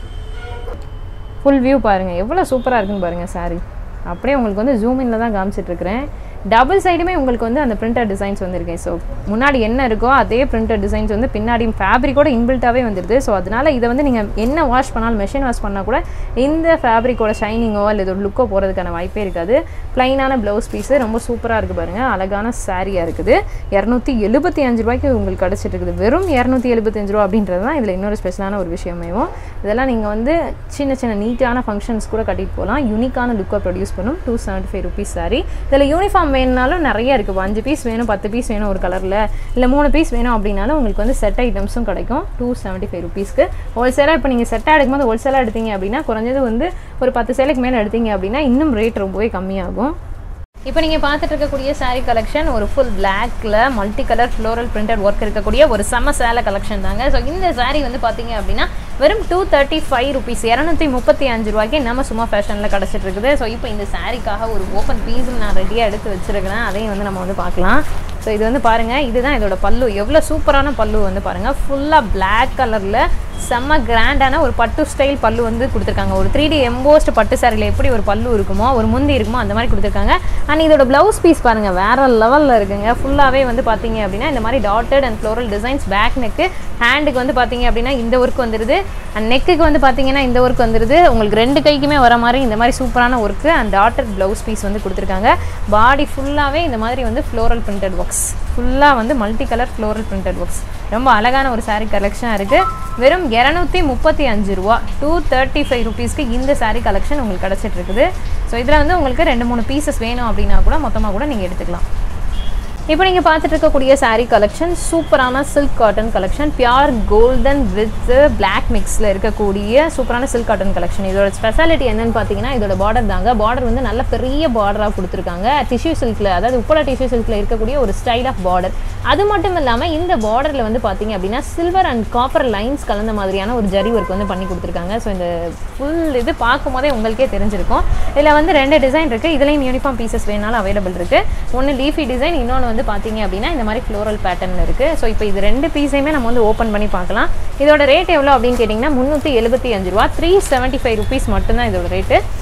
ஃபுல் வியூ பாருங்கள் எவ்வளோ சூப்பராக இருக்குன்னு பாருங்கள் saree அப்படியே உங்களுக்கு வந்து ஜூமினில் தான் காமிச்சிட்ருக்கிறேன் டபுள் சைடுமே உங்களுக்கு வந்து அந்த பிரிண்டர் டிசைன்ஸ் வந்துருக்கு ஸோ முன்னாடி என்ன இருக்கோ அதே பிரிண்டர் டிசைன்ஸ் வந்து பின்னாடி ஃபேப்ரிக்கோட இன்பில்ட்டாகவே வந்துடுது ஸோ அதனால் இதை வந்து நீங்கள் என்ன வாஷ் பண்ணாலும் மெஷின் வாஷ் பண்ணால் கூட இந்த ஃபேப்ரிக்கோட ஷைனிங்கோ இல்லை இதோட லுக்கோ போகிறதுக்கான வாய்ப்பே இருக்காது ப்ளைனான ப்ளவுஸ் பீஸு ரொம்ப சூப்பராக இருக்குது பாருங்கள் அழகான சாரியாக இருக்குது இரநூத்தி எழுபத்தி அஞ்சு ரூபாய்க்கு உங்களுக்கு கிடச்சிட்டு இருக்குது வெறும் இரநூத்தி எழுபத்தஞ்சு ரூபா அப்படின்றது தான் இதில் இன்னொரு ஸ்பெஷலான ஒரு விஷயமேவும் இதெல்லாம் நீங்கள் வந்து சின்ன சின்ன நீட்டான ஃபங்க்ஷன்ஸ் கூட கட்டிட்டு போகலாம் யூனிக்கான லுக்கை ப்ரொடியூஸ் பண்ணும் two seventy five rupees saree இதில் யூனிஃபார்ம் வேணுனாலும் நிறைய இருக்குது அஞ்சு பீஸ் வேணும் பத்து பீஸ் வேணும் ஒரு கலரில் இல்லை மூணு பீஸ் வேணும் அப்படின்னாலும் உங்களுக்கு வந்து செட் ஐட்டம்ஸும் கிடைக்கும் டூ செவன்ட்டி ஃபைவ் ருபீஸ்க்கு ஹோல்சேலாக இப்போ நீங்கள் செட்டாக எடுக்கும்போது ஹோல்சேலாக எடுத்தீங்க அப்படின்னா குறைஞ்சது வந்து ஒரு பத்து சேலைக்கு மேலே எடுத்தீங்க அப்படின்னா இன்னும் ரேட் ரொம்பவே கம்மியாகும் இப்போ நீங்கள் பார்த்துட்டு இருக்கக்கூடிய saree கலெக்ஷன் ஒரு ஃபுல் பிளாக்ல multi colour floral printed work இருக்கக்கூடிய ஒரு செம்ம சேலை கலெக்ஷன் தாங்க ஸோ இந்த saree வந்து பார்த்தீங்க அப்படின்னா வெறும் டூ தேர்ட்டி ஃபைவ் ருபீஸ் இரநூத்தி முப்பத்தி அஞ்சு ரூபாய்க்கு நம்ம சும்மா ஃபேஷனில் கிடச்சிட்டு இருக்குது ஸோ இப்போ இந்த சாரீக்காக ஒரு ஓப்பன் பீஸும் நான் ரெடியாக எடுத்து வச்சிருக்கிறேன் அதையும் வந்து நம்ம வந்து பார்க்கலாம் ஸோ இது வந்து பாருங்கள் இதுதான் இதோட பல்லு எவ்வளோ சூப்பரான பல்லு வந்து பாருங்கள் ஃபுல்லாக பிளாக் கலரில் செம்ம கிராண்டான ஒரு பட்டு ஸ்டைல் பல்லு வந்து கொடுத்துருக்காங்க ஒரு த்ரீ டி எம்போஸ்ட் பட்டு சாரியில் எப்படி ஒரு பல்லு இருக்குமோ ஒரு முந்தி இருக்குமோ அந்த மாதிரி கொடுத்துருக்காங்க அண்ட் இதோட ப்ளவுஸ் பீஸ் பாருங்கள் வேற லெவலில் இருக்குங்க ஃபுல்லாகவே வந்து பார்த்தீங்க அப்படின்னா இந்த மாதிரி dotted and floral designs back neck ஹேண்டுக்கு வந்து பார்த்தீங்க அப்படின்னா இந்த ஒர்க் வந்துருது அண்ட் நெக்குக்கு வந்து பார்த்தீங்கன்னா இந்த ஒர்க் வந்துருது உங்களுக்கு ரெண்டு கைக்குமே வர மாதிரி இந்த மாதிரி சூப்பரான work and dotted blouse piece வந்து கொடுத்துருக்காங்க பாடி ஃபுல்லாகவே இந்த மாதிரி வந்து ஃப்ளோரல் பிரிண்டட் ஒர்க்ஸ் ஃபுல்லாக வந்து multi colour floral printed works ரொம்ப அழகான ஒரு saree கலெக்ஷனாக இருக்குது வெறும் இரநூத்தி முப்பத்தி அஞ்சு ரூபா டூ தேர்ட்டி ஃபைவ் ருபீஸ்க்கு இந்த saree கலெக்ஷன் உங்களுக்கு கிடச்சிட்டு இருக்குது ஸோ இதில் வந்து உங்களுக்கு ரெண்டு மூணு பீசஸ் வேணும் அப்படின்னா கூட மொத்தமாக கூட நீங்கள் எடுத்துக்கலாம் இப்போ நீங்கள் பார்த்துட்டு இருக்கக்கூடிய saree கலெக்ஷன் சூப்பரான silk cotton collection pure golden with black மிக்ஸில் இருக்கக்கூடிய சூப்பரான சில்க் காட்டன் கலெக்ஷன் இதோட ஸ்பெஷாலிட்டி என்னன்னு பார்த்தீங்கன்னா இதோட பார்டர் தாங்க பார்டர் வந்து நல்ல பெரிய பார்டராக கொடுத்துருக்காங்க டிஷ்யூ சில்கில் அதாவது உப்பள டிஷ்யூ சில்கில் இருக்கக்கூடிய ஒரு ஸ்டைல் ஆஃப் பார்டர் அது மட்டும் இல்லாமல் இந்த பார்டரில் வந்து பார்த்தீங்க அப்படின்னா சில்வர் அண்ட் காப்பர் லைன்ஸ் கலந்த மாதிரியான ஒரு ஜரி ஒர்க் வந்து பண்ணி கொடுத்துருக்காங்க ஸோ இந்த ஃபுல் இது பார்க்கும் போதே உங்களுக்கே தெரிஞ்சிருக்கும் இதில் வந்து ரெண்டு டிசைன் இருக்குது இதுலேயும் யூனிஃபார்ம் பீசஸ் வேணாலும் அவைலபிள் இருக்குது ஒன்று லீஃபி டிசைன் இன்னொன்று வந்து பார்த்தீங்க அப்படின்னா இந்த மாதிரி ஃப்ளோரல் பேட்டர்ன் இருக்குது ஸோ இப்போ இது ரெண்டு பீஸையுமே நம்ம வந்து ஓப்பன் பண்ணி பார்க்கலாம் இதோட ரேட் எவ்வளோ அப்படின்னு கேட்டிங்கன்னா முந்நூற்றி எழுபத்தி அஞ்சு ரூபா த்ரீ செவன்ட்டி ஃபைவ் ருபீஸ் மட்டும்தான் இதோட ரேட்டு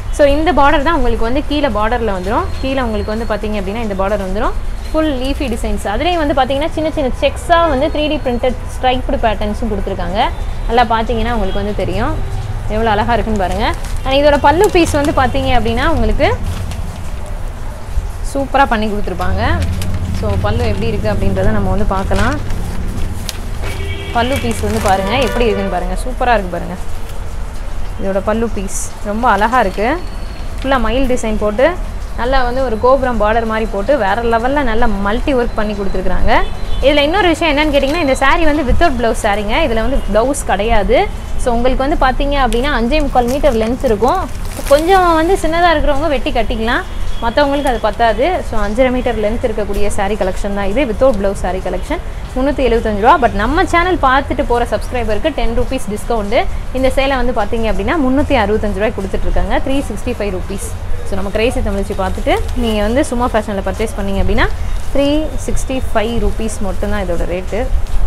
ஸோ இந்த பார்டர் தான் உங்களுக்கு வந்து கீழே பார்டரில் வந்துடும் கீழே உங்களுக்கு வந்து பார்த்தீங்க அப்படின்னா இந்த பார்டர் வந்துடும் ஃபுல் லீஃபி டிசைன்ஸ் அதுலேயும் வந்து பார்த்தீங்கன்னா சின்ன சின்ன செக்ஸாக வந்து த்ரீ டி பிரிண்டட் ஸ்ட்ரைப்டு பேட்டர்ன்ஸும் கொடுத்துருக்காங்க நல்லா பார்த்தீங்கன்னா உங்களுக்கு வந்து தெரியும் எவ்வளோ அழகாக இருக்குன்னு பாருங்கள் அண்ட் இதோட பல்லு பீஸ் வந்து பார்த்தீங்க அப்படின்னா உங்களுக்கு சூப்பராக பண்ணி கொடுத்துருப்பாங்க ஸோ பல்லு எப்படி இருக்குது அப்படின்றத நம்ம வந்து பார்க்கலாம் பல்லு பீஸ் வந்து பாருங்கள் எப்படி இருக்குன்னு பாருங்கள் சூப்பராக இருக்குது பாருங்கள் இதோட பல்லு பீஸ் ரொம்ப அழகாக இருக்குது ஃபுல்லாக மயில் டிசைன் போட்டு நல்லா வந்து ஒரு கோபுரம் பார்டர் மாதிரி போட்டு வேறு லெவலில் நல்லா மல்டி ஒர்க் பண்ணி கொடுத்துருக்குறாங்க இதில் இன்னொரு விஷயம் என்னன்னு கேட்டிங்கன்னா இந்த saree வந்து வித்தவுட் ப்ளவுஸ் சாரீங்க இதில் வந்து ப்ளவுஸ் கிடையாது ஸோ உங்களுக்கு வந்து பார்த்தீங்க அப்படின்னா அஞ்சே முக்கால் மீட்டர் லென்த் இருக்கும் கொஞ்சம் வந்து சின்னதாக இருக்கிறவங்க வெட்டி கட்டிக்கலாம் மற்றவங்களுக்கு அது பத்தாது ஸோ அஞ்சரை மீட்டர் லென்த் இருக்கக்கூடிய saree கலெக்ஷன் தான் இது வித்தவுட் ப்ளவுஸ் saree கலெக்ஷன் முந்நூற்றி எழுபத்தஞ்சு ரூபா பட் நம்ம சேனல் பார்த்துட்டு போகிற சப்ஸ்கிரைபருக்கு டென் ருபீஸ் டிஸ்கவுண்ட்டு இந்த சேலை வந்து பார்த்தீங்க அப்படின்னா முந்நூற்றி அறுபத்தஞ்சு ரூபாய் கொடுத்துட்ருக்காங்க three sixty five rupees so நம்ம கிரேசி தமிழ்ச்சி பார்த்துட்டு நீங்கள் வந்து சும்மா ஃபேஷனில் பர்ச்சேஸ் பண்ணீங்க அப்படின்னா த்ரீ சிக்ஸ்டி ஃபைவ் ருபீஸ் மட்டும்தான் இதோட ரேட்டு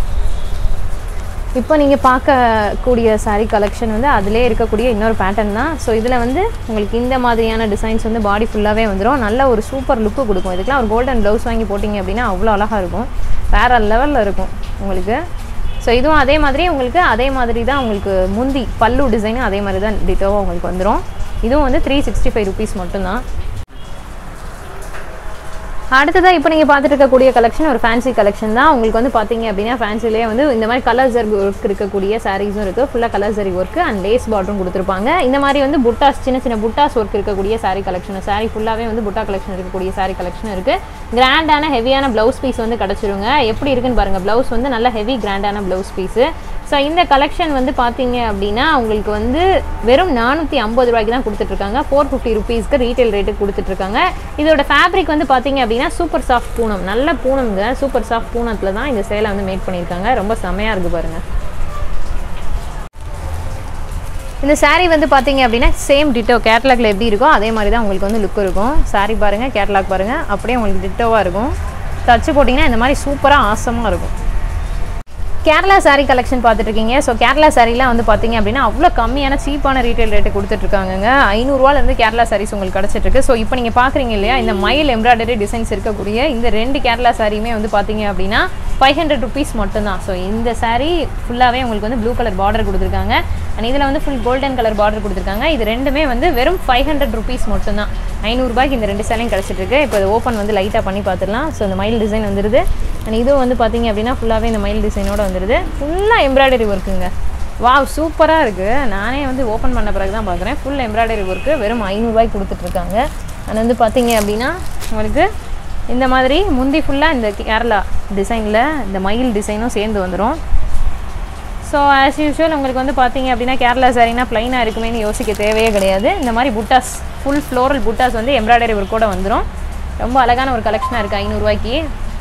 இப்போ நீங்கள் பார்க்கக்கூடிய saree கலெக்ஷன் வந்து அதிலே இருக்கக்கூடிய இன்னொரு பேட்டர்ன் தான் ஸோ இதில் வந்து உங்களுக்கு இந்த மாதிரியான டிசைன்ஸ் வந்து பாடி ஃபுல்லாகவே வந்துடும் நல்ல ஒரு சூப்பர் லுக்கு கொடுக்கும் இதுக்கெலாம் ஒரு கோல்டன் ப்ளவுஸ் வாங்கி போட்டிங்க அப்படின்னா அவ்வளோ அழகாக இருக்கும் வேறு லெவலில் இருக்கும் உங்களுக்கு ஸோ இதுவும் அதே மாதிரி உங்களுக்கு அதே மாதிரி தான் உங்களுக்கு முந்தி பல்லு டிசைனும் அதே மாதிரி தான் டிட்டோவாக உங்களுக்கு வந்துடும் இதுவும் வந்து த்ரீ சிக்ஸ்டி ஃபைவ் ருபீஸ் மட்டும்தான் அடுத்ததாக இப்போ நீங்கள் பார்த்துட்டு இருக்கக்கூடிய கலெக்ஷன் ஒரு ஃபேன்சி கலெக்ஷன் தான் உங்களுக்கு வந்து பார்த்தீங்க அப்படின்னா ஃபேன்சிலே வந்து இந்த மாதிரி கலர் ஜரி ஒர்க் இருக்கக்கூடிய சாரீஸும் இருக்குது ஃபுல்லாக colour zari work and lace பார்டரும் கொடுத்துருப்பாங்க இந்த மாதிரி வந்து புட்டாஸ் சின்ன சின்ன புட்டாஸ் ஒர்க் இருக்கக்கூடிய saree கலெக்ஷன் saree ஃபுல்லாகவே வந்து புட்டா கலெக்ஷன் இருக்கக்கூடிய saree கலெக்ஷன் இருக்குது கிராண்டான ஹெவியான ப்ளவுஸ் பீஸ் வந்து கிடச்சிருங்க எப்படி இருக்குன்னு பாருங்கள் ப்ளவுஸ் வந்து நல்ல ஹெவி கிராண்டான ப்ளவுஸ் பீஸு ஸோ இந்த கலெக்ஷன் வந்து பார்த்தீங்க அப்படின்னா உங்களுக்கு வந்து வெறும் நானூற்றி ஐம்பது ரூபாய்க்கு தான் கொடுத்துட்ருக்காங்க ஃபோர் ஃபிஃப்டி ருபீஸ்க்கு ரீட்டைல் ரேட்டுக்கு கொடுத்துட்ருக்காங்க இதோட ஃபேப்ரிக் வந்து பார்த்தீங்க அப்படின்னா சூப்பர் சாஃப்ட் பூனம் நல்ல பூனம்ங்க சூப்பர் சாஃப்ட் பூனத்தில் தான் இந்த சேலை வந்து மேக் பண்ணியிருக்காங்க ரொம்ப செமையாக இருக்குது பாருங்கள் இந்த saree வந்து பார்த்தீங்க அப்படின்னா சேம் டிட்டோ கேட்லாக்ல எப்படி இருக்கோ அதே மாதிரி தான் உங்களுக்கு வந்து லுக் இருக்கும் saree பாருங்கள் கேட்லாக் பாருங்கள் அப்படியே உங்களுக்கு டிட்டோவாக இருக்கும் தச்சு போட்டிங்கன்னா இந்த மாதிரி சூப்பராக ஆசமாக இருக்கும் கேரளா saree கலெக்ஷன் பார்த்துட்டு இருக்கீங்க ஸோ கேரளா சாரீலாம் வந்து பார்த்தீங்க அப்படின்னா அவ்வளோ கம்மியான சீப்பான ரீட்டைல் ரேட்டு கொடுத்துட்ருக்காங்கங்க ஐநூறுரூவாலேருந்து கேரளா சாரீஸ் உங்களுக்கு கிடச்சிட்ருக்கு ஸோ இப்போ நீங்கள் பார்க்குறீங்க இல்லையா இந்த மயில் எம்ப்ராய்டரி டிசைன்ஸ் இருக்கக்கூடிய இந்த ரெண்டு கேரளா சாரியுமே வந்து பார்த்தீங்க அப்படின்னா ஃபைவ் ஹண்ட்ரட் ருபீஸ் மட்டும்தான் ஸோ இந்த saree ஃபுல்லாகவே உங்களுக்கு வந்து ப்ளூ கலர் பார்டர் கொடுத்துருக்காங்க அண்ட் இதில் வந்து ஃபுல் கோல்டன் கலர் பார்டர் கொடுத்துருக்காங்க இது ரெண்டுமே வந்து வெறும் ஃபைவ் ஹண்ட்ரட் ருபீஸ் மட்டும்தான் ஐநூறுரூபாய்க்கு இந்த ரெண்டு சேலையும் கிடச்சிட்ருக்கு இப்போ இது ஓப்பன் வந்து லைட்டாக பண்ணி பார்த்துடலாம் ஸோ இந்த மயில் டிசைன் வந்துடுது அண்ட் இதுவும் வந்து பார்த்தீங்க அப்படின்னா ஃபுல்லாகவே இந்த மயில் டிசைனோட வந்துடுது ஃபுல்லாக எம்ப்ராய்டரி ஒர்க்குங்க வாவ் சூப்பராக இருக்குது நானே வந்து ஓப்பன் பண்ண பிறகு தான் பார்க்குறேன் ஃபுல் எம்ப்ராய்டரி ஒர்க்கு வெறும் ஐநூறுரூவாய்க்கு கொடுத்துட்ருக்காங்க அண்ட் வந்து பார்த்தீங்க அப்படின்னா உங்களுக்கு இந்த மாதிரி முந்தி ஃபுல்லாக இந்த கேரளா டிசைனில் இந்த மயில் டிசைனும் சேர்ந்து வந்துடும் ஸோ ஆஸ் யூஷுவல் உங்களுக்கு வந்து பார்த்தீங்க அப்படின்னா கேரளா சாரீனா ப்ளைனாக இருக்குமேன்னு யோசிக்க தேவையே கிடையாது இந்த மாதிரி புட்டாஸ் ஃபுல் ஃப்ளோரல் புட்டாஸ் வந்து எம்ப்ராய்டரி ஒர்க்கோட வந்துடும் ரொம்ப அழகான ஒரு கலெக்ஷனாக இருக்குது ஐநூறுரூவாய்க்கு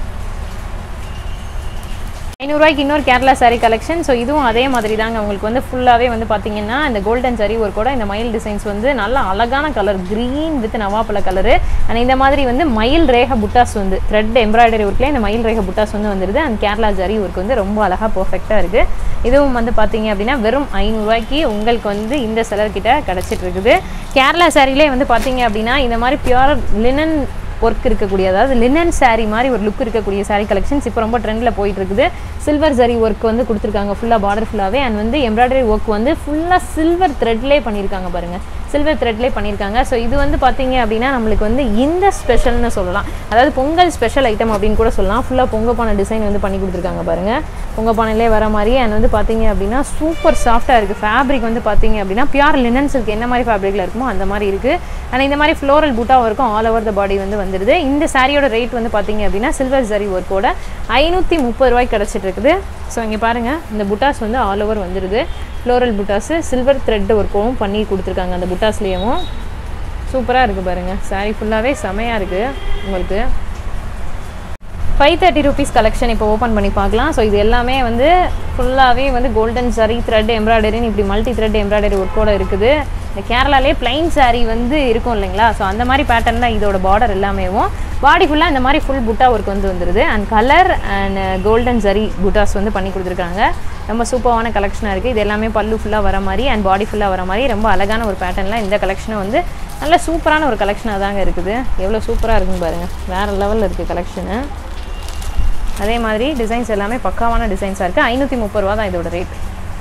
ஐநூறுரூவாய்க்கு இன்னொரு கேரளா saree கலெக்ஷன் ஸோ இதுவும் அதே மாதிரி தாங்க உங்களுக்கு வந்து ஃபுல்லாகவே வந்து பார்த்தீங்கன்னா இந்த கோல்டன் சரி ஒரு கூட இந்த மயில் டிசைன்ஸ் வந்து நல்ல அழகான கலர் க்ரீன் வித் நவாப்பழ கலரு அண்ட் இந்த மாதிரி வந்து மயில் ரேக புட்டாஸ் வந்து த்ரெட் எம்ப்ராய்டரி ஒர்க்கில் இந்த மயில் ரேக புட்டாஸ் வந்து வந்துடுது அண்ட் கேரளா ஜரி ஒர்க் வந்து ரொம்ப அழகாக பர்ஃபெக்டாக இருக்குது இதுவும் வந்து பார்த்தீங்க அப்படின்னா வெறும் ஐநூறுரூவாய்க்கு உங்களுக்கு வந்து இந்த செலர்கிட்ட கிடச்சிட்டு இருக்குது கேரளா சாரிலே வந்து பார்த்தீங்க அப்படின்னா இந்த மாதிரி பியூர் லினன் ஒர்க் இருக்கக்கூடிய அதாவது லினன் saree மாதிரி ஒரு லுக் இருக்கக்கூடிய saree கலெக்ஷன்ஸ் இப்போ ரொம்ப ட்ரெண்டில் போயிட்டு இருக்குது சில்வர் ஜரி ஒர்க் வந்து கொடுத்துருக்காங்க ஃபுல்லாக பார்டர் ஃபுல்லாகவே அண்ட் வந்து எம்ப்ராய்டரி ஒர்க் வந்து ஃபுல்லாக சில்வர் த்ரெட்லேயே பண்ணியிருக்காங்க பாருங்கள் சில்வர் த்ரெட்லேயே பண்ணியிருக்காங்க ஸோ இது வந்து பார்த்தீங்க அப்படின்னா நம்மளுக்கு வந்து இந்த ஸ்பெஷல்னு சொல்லலாம் அதாவது பொங்கல் ஸ்பெஷல் ஐட்டம் அப்படின்னு கூட சொல்லலாம் ஃபுல்லாக பொங்கப்பானை டிசைன் வந்து பண்ணி கொடுத்துருக்காங்க பாருங்கள் பொங்கப்பானையிலே வர மாதிரி அண்ட் வந்து பார்த்தீங்க அப்படின்னா சூப்பர் சாஃப்டாக இருக்குது ஃபேப்ரிக் வந்து பார்த்தீங்க அப்படின்னா பியூர் லினன்ஸ் இருக்குது என்ன மாதிரி ஃபேப்ரிக்கில் இருக்குமோ அந்த மாதிரி இருக்குது அண்ட் இந்த மாதிரி ஃப்ளோரல் பூட்டாவும் இருக்கும் ஆல் ஓவர் த பாடி வந்து வந்துடுது இந்த சாரியோட ரேட் வந்து பார்த்தீங்க அப்படின்னா சில்வர் ஜரி ஒர்க்கோட ஐநூற்றி முப்பது ரூபாய்க்கு கிடச்சிட்டு இருக்குது ஸோ இங்கே பாருங்கள் இந்த புட்டாஸ் வந்து ஆல் ஓவர் வந்துடுது ஃப்ளோரல் புட்டாஸு சில்வர் த்ரெட் ஒர்க்கவும் பண்ணி கொடுத்துருக்காங்க அந்த புட்டாஸ்லேயும் சூப்பராக இருக்குது பாருங்கள் saree ஃபுல்லாகவே செமையாக இருக்குது உங்களுக்கு ஃபைவ் தேர்ட்டி ருபீஸ் கலெக்ஷன் இப்போ ஓப்பன் பண்ணி பார்க்கலாம் ஸோ இது எல்லாமே வந்து ஃபுல்லாகவே வந்து கோல்டன் சரி த்ரெட் எம்ப்ராய்டரின்னு இப்படி மல்டி த்ரெட் எம்ப்ராய்டரி ஒர்க்கோட இருக்குது இந்த கேரளாலே பிளைன் saree வந்து இருக்கும் இல்லைங்களா ஸோ அந்த மாதிரி பேட்டர்ன் தான் இதோட பார்டர் எல்லாமேவும் பாடி ஃபுல்லாக இந்த மாதிரி ஃபுல் புட்டா ஒர்க் வந்து வந்துருது and colour and golden zari புட்டாஸ் வந்து பண்ணி கொடுத்துருக்காங்க ரொம்ப சூப்பரான கலெக்ஷனாக இருக்குது இது எல்லாமே பல்லு ஃபுல்லாக வர மாதிரி அண்ட் பாடி ஃபுல்லாக வர மாதிரி ரொம்ப அழகான ஒரு பேட்டர்னில் இந்த கலெக்ஷனும் வந்து நல்ல சூப்பரான ஒரு கலெக்ஷனாக தாங்க இருக்குது எவ்வளோ சூப்பராக இருக்குன்னு பாருங்கள் வேறு லெவலில் இருக்குது கலெக்ஷனு அதே மாதிரி டிசைன்ஸ் எல்லாமே பக்காவான டிசைன்ஸாக இருக்குது ஐநூற்றி முப்பது ரூபா தான் இதோட ரேட்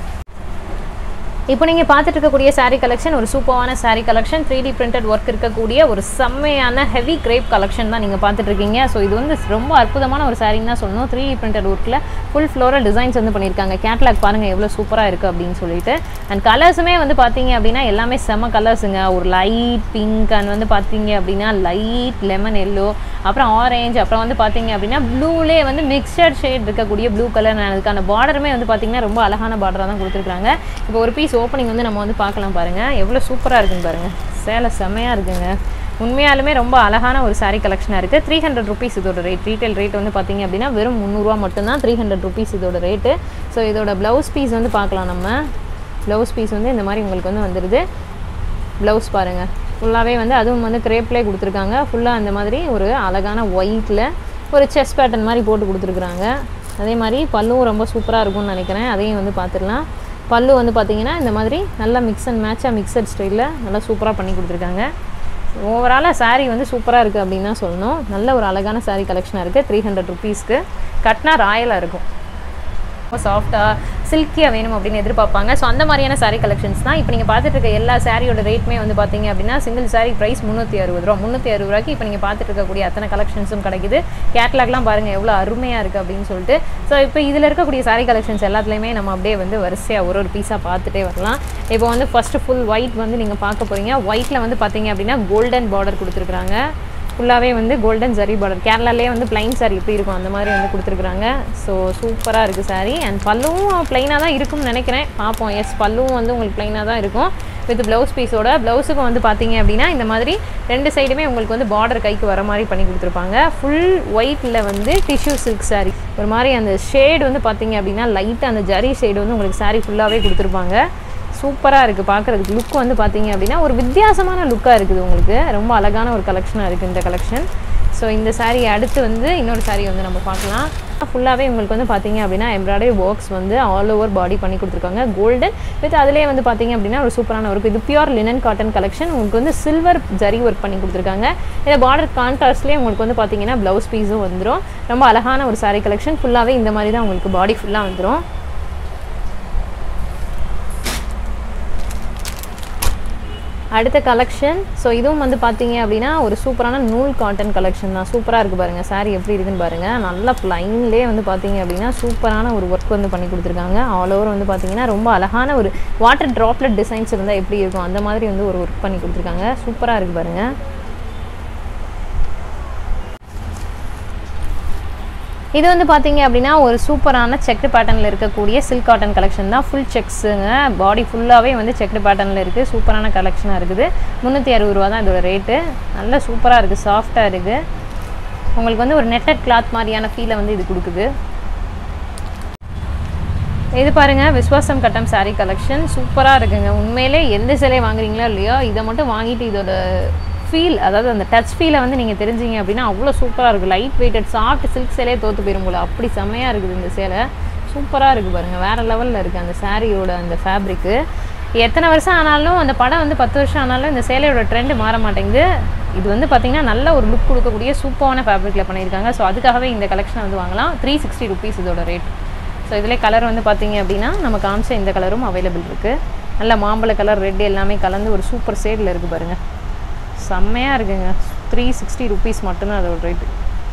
இப்போ நீங்கள் பார்த்துட்டு இருக்கக்கூடிய saree கலெக்ஷன் ஒரு சூப்பரான saree collection three D printed work இருக்கக்கூடிய ஒரு செம்மையான ஹெவி கிரேப் கலெக்ஷன் தான் நீங்கள் பார்த்துட்டு இருக்கீங்க ஸோ இது வந்து ரொம்ப அற்புதமான ஒரு சாரின்னு தான் சொல்லணும் த்ரீ டி பிரிண்டட் ஒர்க்கில் ஃபுல் ஃப்ளோரல் டிசைன்ஸ் வந்து பண்ணியிருக்காங்க கேட்லாக் பாருங்கள் எவ்வளோ சூப்பராக இருக்குது அப்படின்னு சொல்லிட்டு அண்ட் கலர்ஸுமே வந்து பார்த்தீங்க அப்படின்னா எல்லாமே செம்ம கலர்ஸுங்க ஒரு லைட் பிங்க் அண்ட் வந்து பார்த்தீங்க அப்படின்னா லைட் லெமன் எல்லோ அப்புறம் ஆரஞ்சு அப்புறம் வந்து பார்த்தீங்க அப்படின்னா ப்ளூலே வந்து மிக்சட் ஷேட் இருக்கக்கூடிய ப்ளூ கலர் அதுக்கான பார்டருமே வந்து பார்த்தீங்கன்னா ரொம்ப அழகான பார்டராக தான் கொடுத்துருக்காங்க இப்போ ஒரு பீஸ் ஓப்பனிங் வந்து நம்ம வந்து பார்க்கலாம் பாருங்கள் எவ்வளோ சூப்பராக இருக்குன்னு பாருங்கள் சேலை செம்மையாக இருக்குங்க உண்மையாலுமே ரொம்ப அழகான ஒரு saree கலெக்ஷனாக இருக்குது த்ரீ ஹண்ட்ரட் ருபீஸ் இதோட ரேட் ரீட்டைல் ரேட் வந்து பார்த்தீங்க அப்படின்னா வெறும் முந்நூறுரூவா மட்டும்தான் த்ரீ ஹண்ட்ரட் ருபீஸ் இதோட ரேட்டு ஸோ இதோட ப்ளவுஸ் பீஸ் வந்து பார்க்கலாம் நம்ம ப்ளவுஸ் பீஸ் வந்து இந்த மாதிரி உங்களுக்கு வந்து வந்துடுது ப்ளவுஸ் பாருங்கள் ஃபுல்லாகவே வந்து அதுவும் வந்து கிரேப்லேயே கொடுத்துருக்காங்க ஃபுல்லாக அந்த மாதிரி ஒரு அழகான ஒயிட்டில் ஒரு செஸ் பேட்டர்ன் மாதிரி போட்டு கொடுத்துருக்குறாங்க அதே மாதிரி பல்லுவும் ரொம்ப சூப்பராக இருக்கும்னு நினைக்கிறேன் அதையும் வந்து பார்த்துடலாம் பல்லு வந்து பார்த்தீங்கன்னா இந்த மாதிரி நல்லா மிக்ஸ் அண்ட் மேட்சாக மிக்சட் ஸ்டைலில் நல்லா சூப்பராக பண்ணி கொடுத்துருக்காங்க ஓவராலாக saree வந்து சூப்பராக இருக்குது அப்படின்னு தான் சொல்லணும் நல்ல ஒரு அழகான saree கலெக்ஷனாக இருக்குது த்ரீ ஹண்ட்ரட் ருபீஸ்க்கு கட்டினா ராயலாக இருக்கும் ரொம்ப சாஃப்டாக சில்கியாக வேணும் அப்படின்னு எதிர்பார்ப்பாங்க ஸோ அந்த மாதிரியான saree கலெக்ஷன்ஸ் தான் இப்போ நீங்கள் பார்த்துட்டு இருக்க எல்லா சாரியோட ரேட்டுமே வந்து பார்த்தீங்க அப்படின்னா சிங்கிள் saree ப்ரைஸ் முந்நூற்றி அறுபது ரூபா முந்நூற்றி அறுபது ரூபாய்க்கு இப்போ நீங்கள் பார்த்துட்டு இருக்கக்கூடிய அத்தனை கலெக்ஷன்ஸும் கிடைக்குது கேட்லாக்லாம் பாருங்கள் எவ்வளோ அருமையாக இருக்குது அப்படின்னு சொல்லிட்டு ஸோ இப்போ இதில் இருக்கக்கூடிய saree கலெக்ஷன்ஸ் எல்லாத்துலேயுமே நம்ம அப்படியே வந்து வரிசையாக ஒரு ஒரு பீஸாக பார்த்துட்டே வரலாம் இப்போ வந்து ஃபஸ்ட்டு ஃபுல் ஒயிட் வந்து நீங்கள் பார்க்க போகிறீங்க ஒயிட்டில் வந்து பார்த்தீங்க அப்படின்னா கோல்டன் பார்டர் கொடுத்துருக்குறாங்க ஃபுல்லாகவே வந்து கோல்டன் ஜரி பார்டர் கேரளாலே வந்து பிளைன் saree எப்படி இருக்கும் அந்த மாதிரி வந்து கொடுத்துருக்குறாங்க ஸோ சூப்பராக இருக்குது saree அண்ட் பல்லுவும் ப்ளைனாக தான் இருக்கும்னு நினைக்கிறேன் பார்ப்போம் எஸ் பல்லுவும் வந்து உங்களுக்கு ப்ளைனாக தான் இருக்கும் வித் ப்ளவுஸ் பீஸோட ப்ளவுஸுக்கும் வந்து பார்த்தீங்க அப்படின்னா இந்த மாதிரி ரெண்டு சைடுமே உங்களுக்கு வந்து பார்டர் கைக்கு வர மாதிரி பண்ணி கொடுத்துருப்பாங்க ஃபுல் ஒயிட்டில் வந்து டிஷ்யூ சில்க் saree ஒரு மாதிரி அந்த ஷேடு வந்து பார்த்தீங்க அப்படின்னா லைட்டாக அந்த ஜரி ஷேடு வந்து உங்களுக்கு saree ஃபுல்லாகவே கொடுத்துருப்பாங்க சூப்பராக இருக்குது பார்க்குறதுக்கு லுக் வந்து பார்த்தீங்க அப்படின்னா ஒரு வித்தியாசமான லுக்காக இருக்குது உங்களுக்கு ரொம்ப அழகான ஒரு கலெக்ஷனாக இருக்குது இந்த கலெக்ஷன் ஸோ இந்த saree அடுத்து வந்து இன்னொரு saree வந்து நம்ம பார்க்கலாம் ஃபுல்லாகவே உங்களுக்கு வந்து பார்த்தீங்க அப்படின்னா எம்ப்ராய்டரி ஒர்க்ஸ் வந்து ஆல் ஓவர் பாடி பண்ணி கொடுத்துருக்காங்க கோல்டன் வித் அதிலே வந்து பார்த்தீங்க அப்படின்னா ஒரு சூப்பரான ஒர்க் இது பியூர் லினன் காட்டன் கலெக்ஷன் உங்களுக்கு வந்து சில்வர் ஜரி ஒர்க் பண்ணி கொடுத்துருக்காங்க இந்த பார்டர் கான்ட்ராஸ்ட்லேயே உங்களுக்கு வந்து பார்த்தீங்கன்னா ப்ளவுஸ் பீஸும் வந்துடும் ரொம்ப அழகான ஒரு saree கலெக்ஷன் ஃபுல்லாகவே இந்த மாதிரி தான் உங்களுக்கு பாடி ஃபுல்லாக வந்துடும் அடுத்த கலெக்ஷன் ஸோ இதுவும் வந்து பார்த்தீங்க அப்படின்னா ஒரு சூப்பரான நூல் காட்டன் கலெக்ஷன் தான் சூப்பராக இருக்குது பாருங்கள் saree எப்படி இருக்குன்னு பாருங்கள் நல்லா ப்ளைன்லேயே வந்து பார்த்தீங்க அப்படின்னா சூப்பரான ஒரு ஒர்க் வந்து பண்ணி கொடுத்துருக்காங்க ஆல் ஓவர் வந்து பார்த்தீங்கன்னா ரொம்ப அழகான ஒரு வாட்டர் ட்ராப்லெட் டிசைன்ஸ் இருந்தால் எப்படி இருக்கும் அந்த மாதிரி வந்து ஒரு ஒர்க் பண்ணி கொடுத்துருக்காங்க சூப்பராக இருக்குது பாருங்கள் இது வந்து பார்த்தீங்க அப்படின்னா ஒரு சூப்பரான செக்டு பேட்டர்னில் இருக்கக்கூடிய சில்க் காட்டன் கலெக்ஷன் தான் ஃபுல் செக்ஸுங்க பாடி ஃபுல்லாகவே வந்து செக்டு பேட்டர்னில் இருக்குது சூப்பரான கலெக்ஷனாக இருக்குது முந்நூற்றி அறுபது ரூபா தான் இதோட ரேட்டு நல்லா சூப்பராக இருக்குது சாஃப்டாக இருக்குது உங்களுக்கு வந்து ஒரு நெட்டட் கிளாத் மாதிரியான ஃபீலை வந்து இது கொடுக்குது இது பாருங்க விஸ்வாசம் கட்டம் saree கலெக்ஷன் சூப்பராக இருக்குங்க உண்மையிலே எந்த சிலையை வாங்குறீங்களோ இல்லையோ இதை மட்டும் வாங்கிட்டு இதோட ஃபீல் அதாவது அந்த டச் ஃபீலை வந்து நீங்கள் தெரிஞ்சீங்க அப்படின்னா அவ்வளோ சூப்பராக இருக்குது லைட் வெயிட்டட் சாஃப்ட் சில்க் சேலையே தோற்று போயிடும் போல அப்படி செம்மையாக இருக்குது இந்த சேலை சூப்பராக இருக்குது பாருங்கள் வேறு லெவலில் இருக்குது அந்த சாரியோட அந்த ஃபேப்ரிக்கு எத்தனை வருஷம் ஆனாலும் அந்த படம் வந்து பத்து வருஷம் ஆனாலும் இந்த சேலையோட ட்ரெண்டு மாற மாட்டேங்குது இது வந்து பார்த்திங்கன்னா நல்ல ஒரு லுக் கொடுக்கக்கூடிய சூப்பரான ஃபேப்ரிக்கில் பண்ணியிருக்காங்க ஸோ அதுக்காகவே இந்த கலெக்ஷனை வந்து வாங்கலாம் த்ரீ சிக்ஸ்டி ருபீஸ் இதோட ரேட் ஸோ இதில் கலர் வந்து பார்த்தீங்க அப்படின்னா நம்ம காமிச்ச இந்த கலரும் அவைலபிள் இருக்குது நல்ல மாம்பழ கலர் ரெட் எல்லாமே கலந்து ஒரு சூப்பர் ஷேடில் இருக்குது பாருங்கள் செம்மையாக இருக்குங்க த்ரீ சிக்ஸ்டி ருபீஸ் மட்டும்தான் அதோட ரேட்டு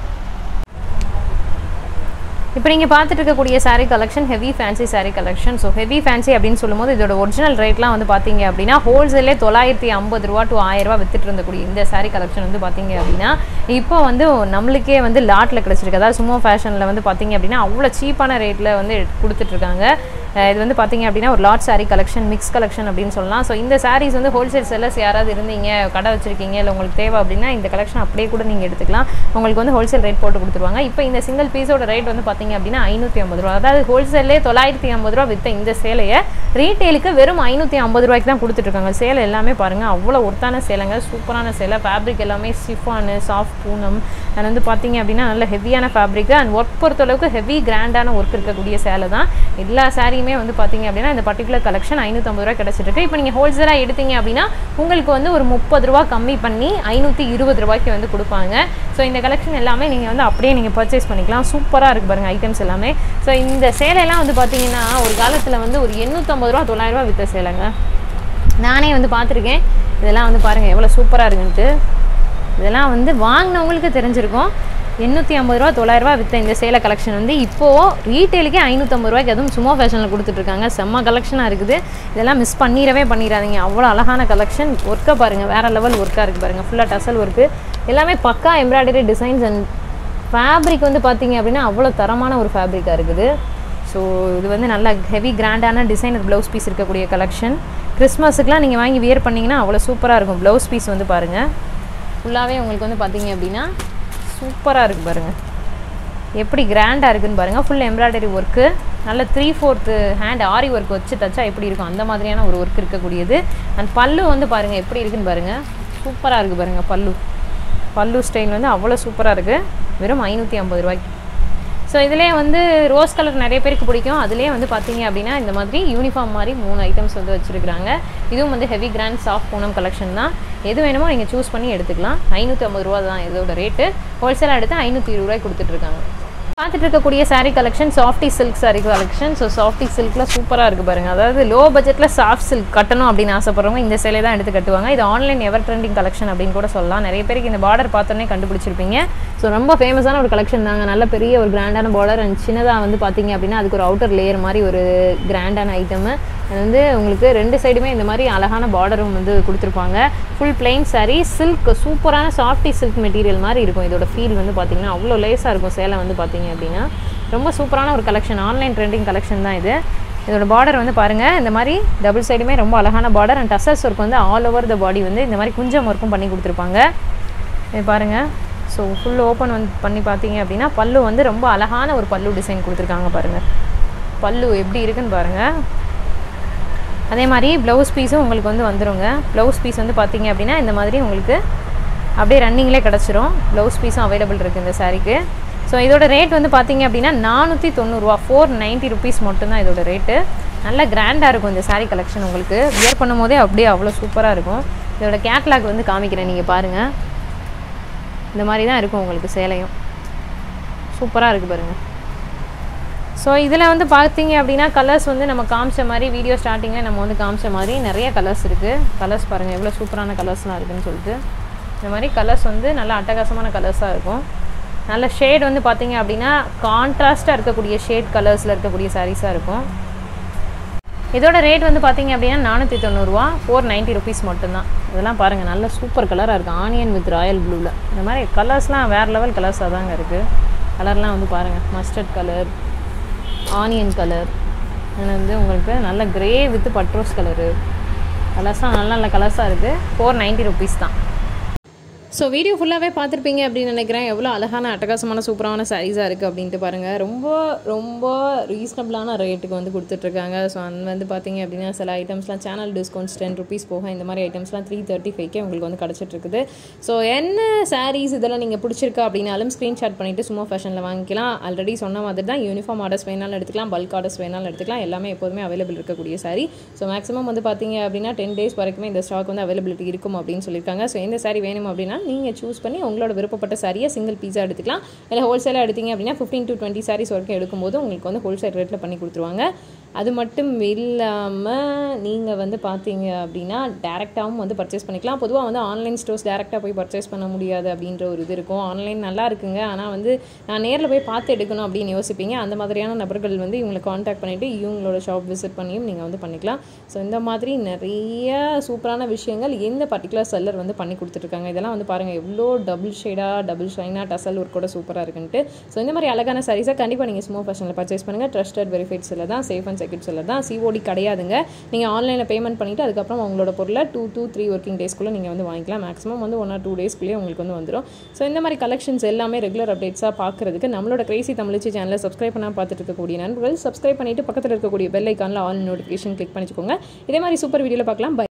இப்போ நீங்கள் பார்த்துட்டு இருக்கக்கூடிய saree collection heavy fancy saree collection so heavy fancy அப்படின்னு சொல்லும்போது இதோட ஒரிஜினல் ரேட்லாம் வந்து பார்த்தீங்க அப்படின்னா ஹோல்சேலே தொள்ளாயிரத்தி ஐம்பது ரூபா டு ஆயிரம் ரூபா வித்துட்டு இருந்தக்கூடிய இந்த saree கலெக்ஷன் வந்து பார்த்தீங்க அப்படின்னா இப்போ வந்து நம்மளுக்கே வந்து லாட்டில் கிடச்சிருக்கு அதாவது சும்மா ஃபேஷனில் வந்து பார்த்தீங்க அப்படின்னா அவ்வளோ சீப்பான ரேட்டில் வந்து கொடுத்துட்ருக்காங்க அஹ் இது வந்து பார்த்தீங்க அப்படின்னா ஒரு lot saree collection mix collection அப்படின்னு சொல்லலாம் ஸோ இந்த sarees வந்து ஹோல்சேல் செல்லர்ஸ் யாராவது இருந்தீங்க கடை வச்சிருக்கீங்க இல்லை உங்களுக்கு தேவை அப்படின்னா இந்த கலெக்ஷன் அப்படியே கூட நீங்கள் எடுத்துக்கலாம் உங்களுக்கு வந்து ஹோல்சேல் ரேட் போட்டு கொடுத்துருவாங்க இப்போ இந்த சிங்கிள் பீஸோட ரேட் வந்து பார்த்தீங்க அப்படின்னா ஐநூற்றி ஐம்பது ரூபா அதாவது ஹோல்சேல்லே தொள்ளாயிரத்தி ஐம்பது ரூபா வித்த இந்த சேலையை ரீட்டெயிலுக்கு வெறும் ஐநூற்றி ஐம்பது ரூபாய்க்கு தான் கொடுத்துட்ருக்காங்க சேலை எல்லாமே பாருங்கள் அவ்வளோ ஒர்த்தான சேலைங்க சூப்பரான சேலை ஃபேப்ரிக் எல்லாமே சிஃபானு சாஃப்ட் பூனம் அது வந்து பார்த்தீங்க அப்படின்னா நல்ல ஹெவியான ஃபேப்ரிக் அண்ட் ஒர்க் பொறுத்தளவுக்கு ஹெவி கிராண்டான ஒர்க் இருக்கக்கூடிய சேலை தான் எல்லா சாரியுமே வந்து பார்த்தீங்க அப்படின்னா இந்த பர்டிகுலர் கலெக்ஷன் ஐநூற்றம்பது ரூபா கிடச்சிருக்கு இப்போ நீங்கள் ஹோல்சேலாக எடுத்தீங்க அப்படின்னா உங்களுக்கு வந்து ஒரு முப்பது ரூபா கம்மி பண்ணி ஐநூற்றி இருபது ரூபாய்க்கு வந்து கொடுப்பாங்க ஸோ இந்த கலெக்ஷன் எல்லாமே நீங்கள் வந்து அப்படியே நீங்கள் பர்ச்சேஸ் பண்ணிக்கலாம் சூப்பராக இருக்குது பாருங்கள் ஐட்டம்ஸ் எல்லாமே ஸோ இந்த சேலையெல்லாம் வந்து பார்த்தீங்கன்னா ஒரு காலத்தில் வந்து ஒரு எண்ணூற்றம்பது ரூபா தொள்ளாயிரரூவா விற்ற சேலைங்க நானே வந்து பார்த்துருக்கேன் இதெல்லாம் வந்து பாருங்கள் எவ்வளோ சூப்பராக இருக்குன்ட்டு இதெல்லாம் வந்து வாங்கினவங்களுக்கு தெரிஞ்சிருக்கும் எண்ணூற்றி ஐம்பது ரூபா தொள்ளாயிரரூவா விற்ற இந்த சேலை கலெக்ஷன் வந்து இப்போது ரீட்டெயிலுக்கே ஐநூற்றம்பது ரூபாய்க்கு அதுவும் சும்மா ஃபேஷனில் கொடுத்துட்ருக்காங்க செம்ம கலெக்ஷனாக இருக்குது இதெல்லாம் மிஸ் பண்ணிடவே பண்ணிடாதீங்க அவ்வளோ அழகான கலெக்ஷன் ஒர்க்கை பாருங்கள் வேறு லெவல் ஒர்க்காக இருக்குது பாருங்கள் ஃபுல்லாக டசல் ஒர்க்கு எல்லாமே பக்கா எம்ப்ராய்டரி டிசைன்ஸ் அண்ட் ஃபேப்ரிக் வந்து பார்த்தீங்க அப்படின்னா அவ்வளோ தரமான ஒரு ஃபேப்ரிக்காக இருக்குது ஸோ இது வந்து நல்ல ஹெவி கிராண்டான டிசைனர் ப்ளவுஸ் பீஸ் இருக்கக்கூடிய கலெக்ஷன் கிறிஸ்மஸுக்குலாம் நீங்கள் வாங்கி வியர் பண்ணிங்கன்னா அவ்வளோ சூப்பராக இருக்கும் ப்ளவுஸ் பீஸ் வந்து பாருங்கள் ஃபுல்லாகவே உங்களுக்கு வந்து பார்த்தீங்க அப்படின்னா சூப்பராக இருக்குது பாருங்கள் எப்படி கிராண்டாக இருக்குன்னு பாருங்கள் ஃபுல் எம்ப்ராய்டரி ஒர்க்கு நல்ல three fourth hand aari work வச்சு தச்சா எப்படி இருக்கும் அந்த மாதிரியான ஒரு ஒர்க் இருக்கக்கூடியது அண்ட் பல்லு வந்து பாருங்கள் எப்படி இருக்குன்னு பாருங்கள் சூப்பராக இருக்குது பாருங்கள் பல்லு பல்லு ஸ்டைல் வந்து அவ்வளோ சூப்பராக இருக்குது வெறும் ஐநூற்றி ஐம்பது ரூபாய்க்கு ஸோ இதிலே வந்து ரோஸ் கலர் நிறைய பேருக்கு பிடிக்கும் அதுலேயே வந்து பார்த்தீங்க அப்படின்னா இந்த மாதிரி யூனிஃபார்ம் மாதிரி மூணு ஐட்டம்ஸ் வந்து வச்சுருக்காங்க இதுவும் வந்து heavy grand soft Poonam collection தான் எது வேணுமோ நீங்கள் சூஸ் பண்ணி எடுத்துக்கலாம் ஐநூற்றி ஐம்பது ரூபா தான் இதோட ரேட்டு ஹோல்சேலாக எடுத்து ஐநூற்றி இருபது ரூபாய்க்கு கொடுத்துட்ருக்காங்க பார்த்துட்டு இருக்கக்கூடிய saree collection softy silk saree collection so softy சில்கில் சூப்பராக இருக்குது பாருங்கள் அதாவது லோ பட்ஜெட்டில் சாஃப்ட் சில்க் கட்டணும் அப்படின்னு ஆசைப்படுறவங்க இந்த சேலை தான் எடுத்து கட்டுவாங்க இது ஆன்லைன் எவர் ட்ரெண்டிங் கலெக்ஷன் அப்படின்னு கூட சொல்லலாம் நிறைய பேருக்கு இந்த பார்டர் பார்த்தோன்னே கண்டுபிடிச்சிருப்பீங்க ஸோ ரொம்ப ஃபேமஸான ஒரு கலெக்ஷன் தாங்க நல்ல பெரிய ஒரு கிராண்டான பார்டர் அண்ட் சின்னதாக வந்து பார்த்தீங்க அப்படின்னா அதுக்கு ஒரு அவுட்டர் லேயர் மாதிரி ஒரு கிராண்டான ஐட்டமு அது வந்து உங்களுக்கு ரெண்டு சைடுமே இந்த மாதிரி அழகான பார்டரும் வந்து கொடுத்துருப்பாங்க ஃபுல் பிளெயின் saree சில்க் சூப்பரான சாஃப்டி சில்க் மெட்டீரியல் மாதிரி இருக்கும் இதோட ஃபீல் வந்து பார்த்தீங்கன்னா அவ்வளோ லேஸாக இருக்கும் சேலை வந்து பார்த்தீங்க அப்படின்னா ரொம்ப சூப்பரான ஒரு கலெக்ஷன் ஆன்லைன் ட்ரெண்டிங் கலெக்ஷன் தான் இது இதோட பார்டர் வந்து பாருங்கள் இந்த மாதிரி டபுள் சைடுமே ரொம்ப அழகான பார்டர் அண்ட் டசல்ஸ் ஒர்க் வந்து ஆல் ஓவர் த பாடி வந்து இந்த மாதிரி குஞ்சம் ஒர்க்கும் பண்ணி கொடுத்துருப்பாங்க இது பாருங்கள் ஸோ ஃபுல் ஓப்பன் வந்து பண்ணி பார்த்தீங்க அப்படின்னா பல்லு வந்து ரொம்ப அழகான ஒரு பல்லு டிசைன் கொடுத்துருக்காங்க பாருங்கள் பல்லு எப்படி இருக்குன்னு பாருங்கள் அதே மாதிரி ப்ளவுஸ் பீஸும் உங்களுக்கு வந்து வந்துருங்க ப்ளவுஸ் பீஸ் வந்து பார்த்தீங்க அப்படின்னா இந்த மாதிரி உங்களுக்கு அப்படியே ரன்னிங்லேயே கிடச்சிரும் ப்ளவுஸ் பீஸும் அவைலபிள் இருக்குது இந்த சாரீக்கு ஸோ இதோட ரேட் வந்து பார்த்தீங்க அப்படின்னா நானூற்றி தொண்ணூறுரூவா ஃபோர் நைன்ட்டி ருபீஸ் மட்டும்தான் இதோட ரேட்டு நல்ல கிராண்டாக இருக்கும் இந்த saree கலெக்ஷன் உங்களுக்கு வியர் பண்ணும் போதே அப்படியே அவ்வளோ சூப்பராக இருக்கும் இதோட கேட்லாக் வந்து காமிக்கிறேன் நீங்கள் பாருங்கள் இந்த மாதிரி தான் இருக்கும் உங்களுக்கு சேலையும் சூப்பராக இருக்குது பாருங்கள் ஸோ இதில் வந்து பார்த்தீங்க அப்படின்னா கலர்ஸ் வந்து நம்ம காமிச்ச மாதிரி வீடியோ ஸ்டார்டிங்கில் நம்ம வந்து காமிச்ச மாதிரி நிறைய கலர்ஸ் இருக்குது கலர்ஸ் பாருங்கள் எவ்வளோ சூப்பரான கலர்ஸ்லாம் இருக்குன்னு சொல்லிட்டு இந்த மாதிரி கலர்ஸ் வந்து நல்ல அட்டகாசமான கலர்ஸாக இருக்கும் நல்ல ஷேட் வந்து பார்த்தீங்க அப்படின்னா கான்ட்ராஸ்ட்டாக இருக்கக்கூடிய ஷேட் கலர்ஸில் இருக்கக்கூடிய சாரீஸாக இருக்கும் இதோட ரேட் வந்து பார்த்தீங்க அப்படின்னா நானூற்றி தொண்ணூறுரூவா ஃபோர் நைன்ட்டி ருபீஸ் மட்டும்தான் இதெல்லாம் பாருங்கள் நல்ல சூப்பர் கலராக இருக்குது ஆனியன் வித் ராயல் ப்ளூவில் இந்த மாதிரி கலர்ஸ்லாம் வேறு லெவல் கலர்ஸாக தாங்க இருக்குது கலர்லாம் வந்து பாருங்கள் மஸ்டர்ட் கலர் ஆனியன் கலர் அது வந்து உங்களுக்கு நல்ல கிரே வித் பட்ரோஸ் கலரு கலர்ஸ்லாம் நல்ல நல்ல கலர்ஸாக இருக்குது ஃபோர் நைன்ட்டி ருபீஸ் தான் ஸோ வீடியோ ஃபுல்லாகவே பார்த்துருப்பீங்க அப்படின்னு நினைக்கிறேன் எவ்வளோ அழகான அட்டகாசமான சூப்பரான சாரீஸாக இருக்குது அப்படின்ட்டு பாருங்கள் ரொம்ப ரொம்ப ரீசனபிளான ரேட்டுக்கு வந்து கொடுத்துட்ருக்காங்க ஸோ அந்த வந்து பார்த்தீங்க அப்படின்னா சில ஐட்டம்ஸ்லாம் சேனல் டிஸ்கவுண்ட்ஸ் டென் ருபீஸ் போக இந்த மாதிரி ஐட்டம்ஸ்லாம் த்ரீ தேர்ட்டி ஃபைவ்க்கே உங்களுக்கு வந்து கிடச்சிட்ருக்குது ஸோ என்ன சாரீஸ் இதெல்லாம் நீங்கள் பிடிச்சிருக்கா அப்படின்னாலும் ஸ்க்ரீன்ஷாட் பண்ணிவிட்டு சும்மா ஃபேஷனில் வாங்கிக்கலாம் ஆல்ரெடி சொன்ன மாதிரி தான் யூனிஃபார்ம் ஆர்டர்ஸ் வேணாலும் எடுத்துக்கலாம் பல்க் ஆர்டர்ஸ் வேணாலும் எடுத்துக்கலாம் எல்லாமே எப்போதுமே அவைலபிள் இருக்கக்கூடிய சாரி ஸோ மேக்ஸிமம் வந்து பார்த்தீங்க அப்படின்னா டென் டேஸ் வரைக்குமே இந்த ஸ்டாக் வந்து அவைலபிலிட்டி இருக்கும் அப்படின்னு சொல்லியிருக்காங்க ஸோ எந்த சாரி வேணும் அப்படின்னா நீங்கள் சூஸ் பண்ணி உங்களோட விருப்பப்பட்ட சாரியை சிங்கிள் பீஸாக எடுத்துக்கலாம் இல்லை ஹோல்சேலாக எடுத்தீங்க அப்படின்னா ஃபிஃப்டீன் டு டுவெண்ட்டி சாரீஸ் வரைக்கும் எடுக்கும்போது உங்களுக்கு வந்து ஹோல்சேல் ரேட்டில் பண்ணி கொடுத்துருவாங்க அது மட்டும் இல்லாமல் நீங்கள் வந்து பார்த்தீங்க அப்படின்னா டேரெக்டாகவும் வந்து பர்ச்சேஸ் பண்ணிக்கலாம் பொதுவாக வந்து ஆன்லைன் ஸ்டோர்ஸ் டேரெக்டாக போய் பர்ச்சேஸ் பண்ண முடியாது அப்படின்ற ஒரு இது இருக்கும் ஆன்லைன் நல்லா இருக்குங்க ஆனால் வந்து நான் நேரில் போய் பார்த்து எடுக்கணும் அப்படின்னு யோசிப்பீங்க அந்த மாதிரியான நபர்கள் வந்து இவங்களை காண்டாக்ட் பண்ணிவிட்டு இவங்களோட ஷாப் விசிட் பண்ணியும் நீங்கள் வந்து பண்ணிக்கலாம் ஸோ இந்த மாதிரி நிறைய சூப்பரான விஷயங்கள் எந்த பர்டிகுலர் செல்லர் வந்து பண்ணி கொடுத்துட்ருக்காங்க இதெல்லாம் வந்து பாருங்கள் எவ்வளோ டபுள் ஷேடாக டபுள் ஷைனாக டசல் ஒர்க்கோட சூப்பராக இருக்குன்ட்டு ஸோ இந்த மாதிரி அழகான சாரீஸை கண்டிப்பாக நீங்கள் ஸ்மோ ஃபேஷனில் பர்ச்சேஸ் பண்ணுங்கள் ட்ரஸ்டட் வெரிஃபைட் செல்ல தான் safe and and secure seller தான் சிஓடி கிடையாதுங்க நீங்கள் ஆன்லைனில் பேமெண்ட் பண்ணிவிட்டு அதுக்கப்புறம் உங்களோட பொருளை டூ டூ த்ரீ ஒர்க்கிங் டேஸ்க்குள்ளே நீங்கள் வந்து வாங்கிக்கலாம் மேக்ஸிமம் வந்து ஒன் ஆர் டூ டேஸ்க்குள்ளேயே உங்களுக்கு வந்து வந்துடும் ஸோ இந்த மாதிரி கலெக்ஷன்ஸ் எல்லாமே ரெகுலர் அப்டேட்ஸாக பார்க்குறதுக்கு நம்மளோட கிரேசி தமிழ்ச்சி சேனலை சப்ஸ்கிரைப் பண்ணால் பார்த்துட்டு இருக்கக்கூடிய நண்பர்கள் சப்ஸ்கிரைப் பண்ணிவிட்டு பக்கத்தில் இருக்கக்கூடிய பெல் ஐக்கானில் ஆல் நோட்டிஃபிகேஷன் கிளிக் பண்ணிக்கோங்க இதே மாதிரி சூப்பர் வீடியோவில் பார்க்கலாம் Bye.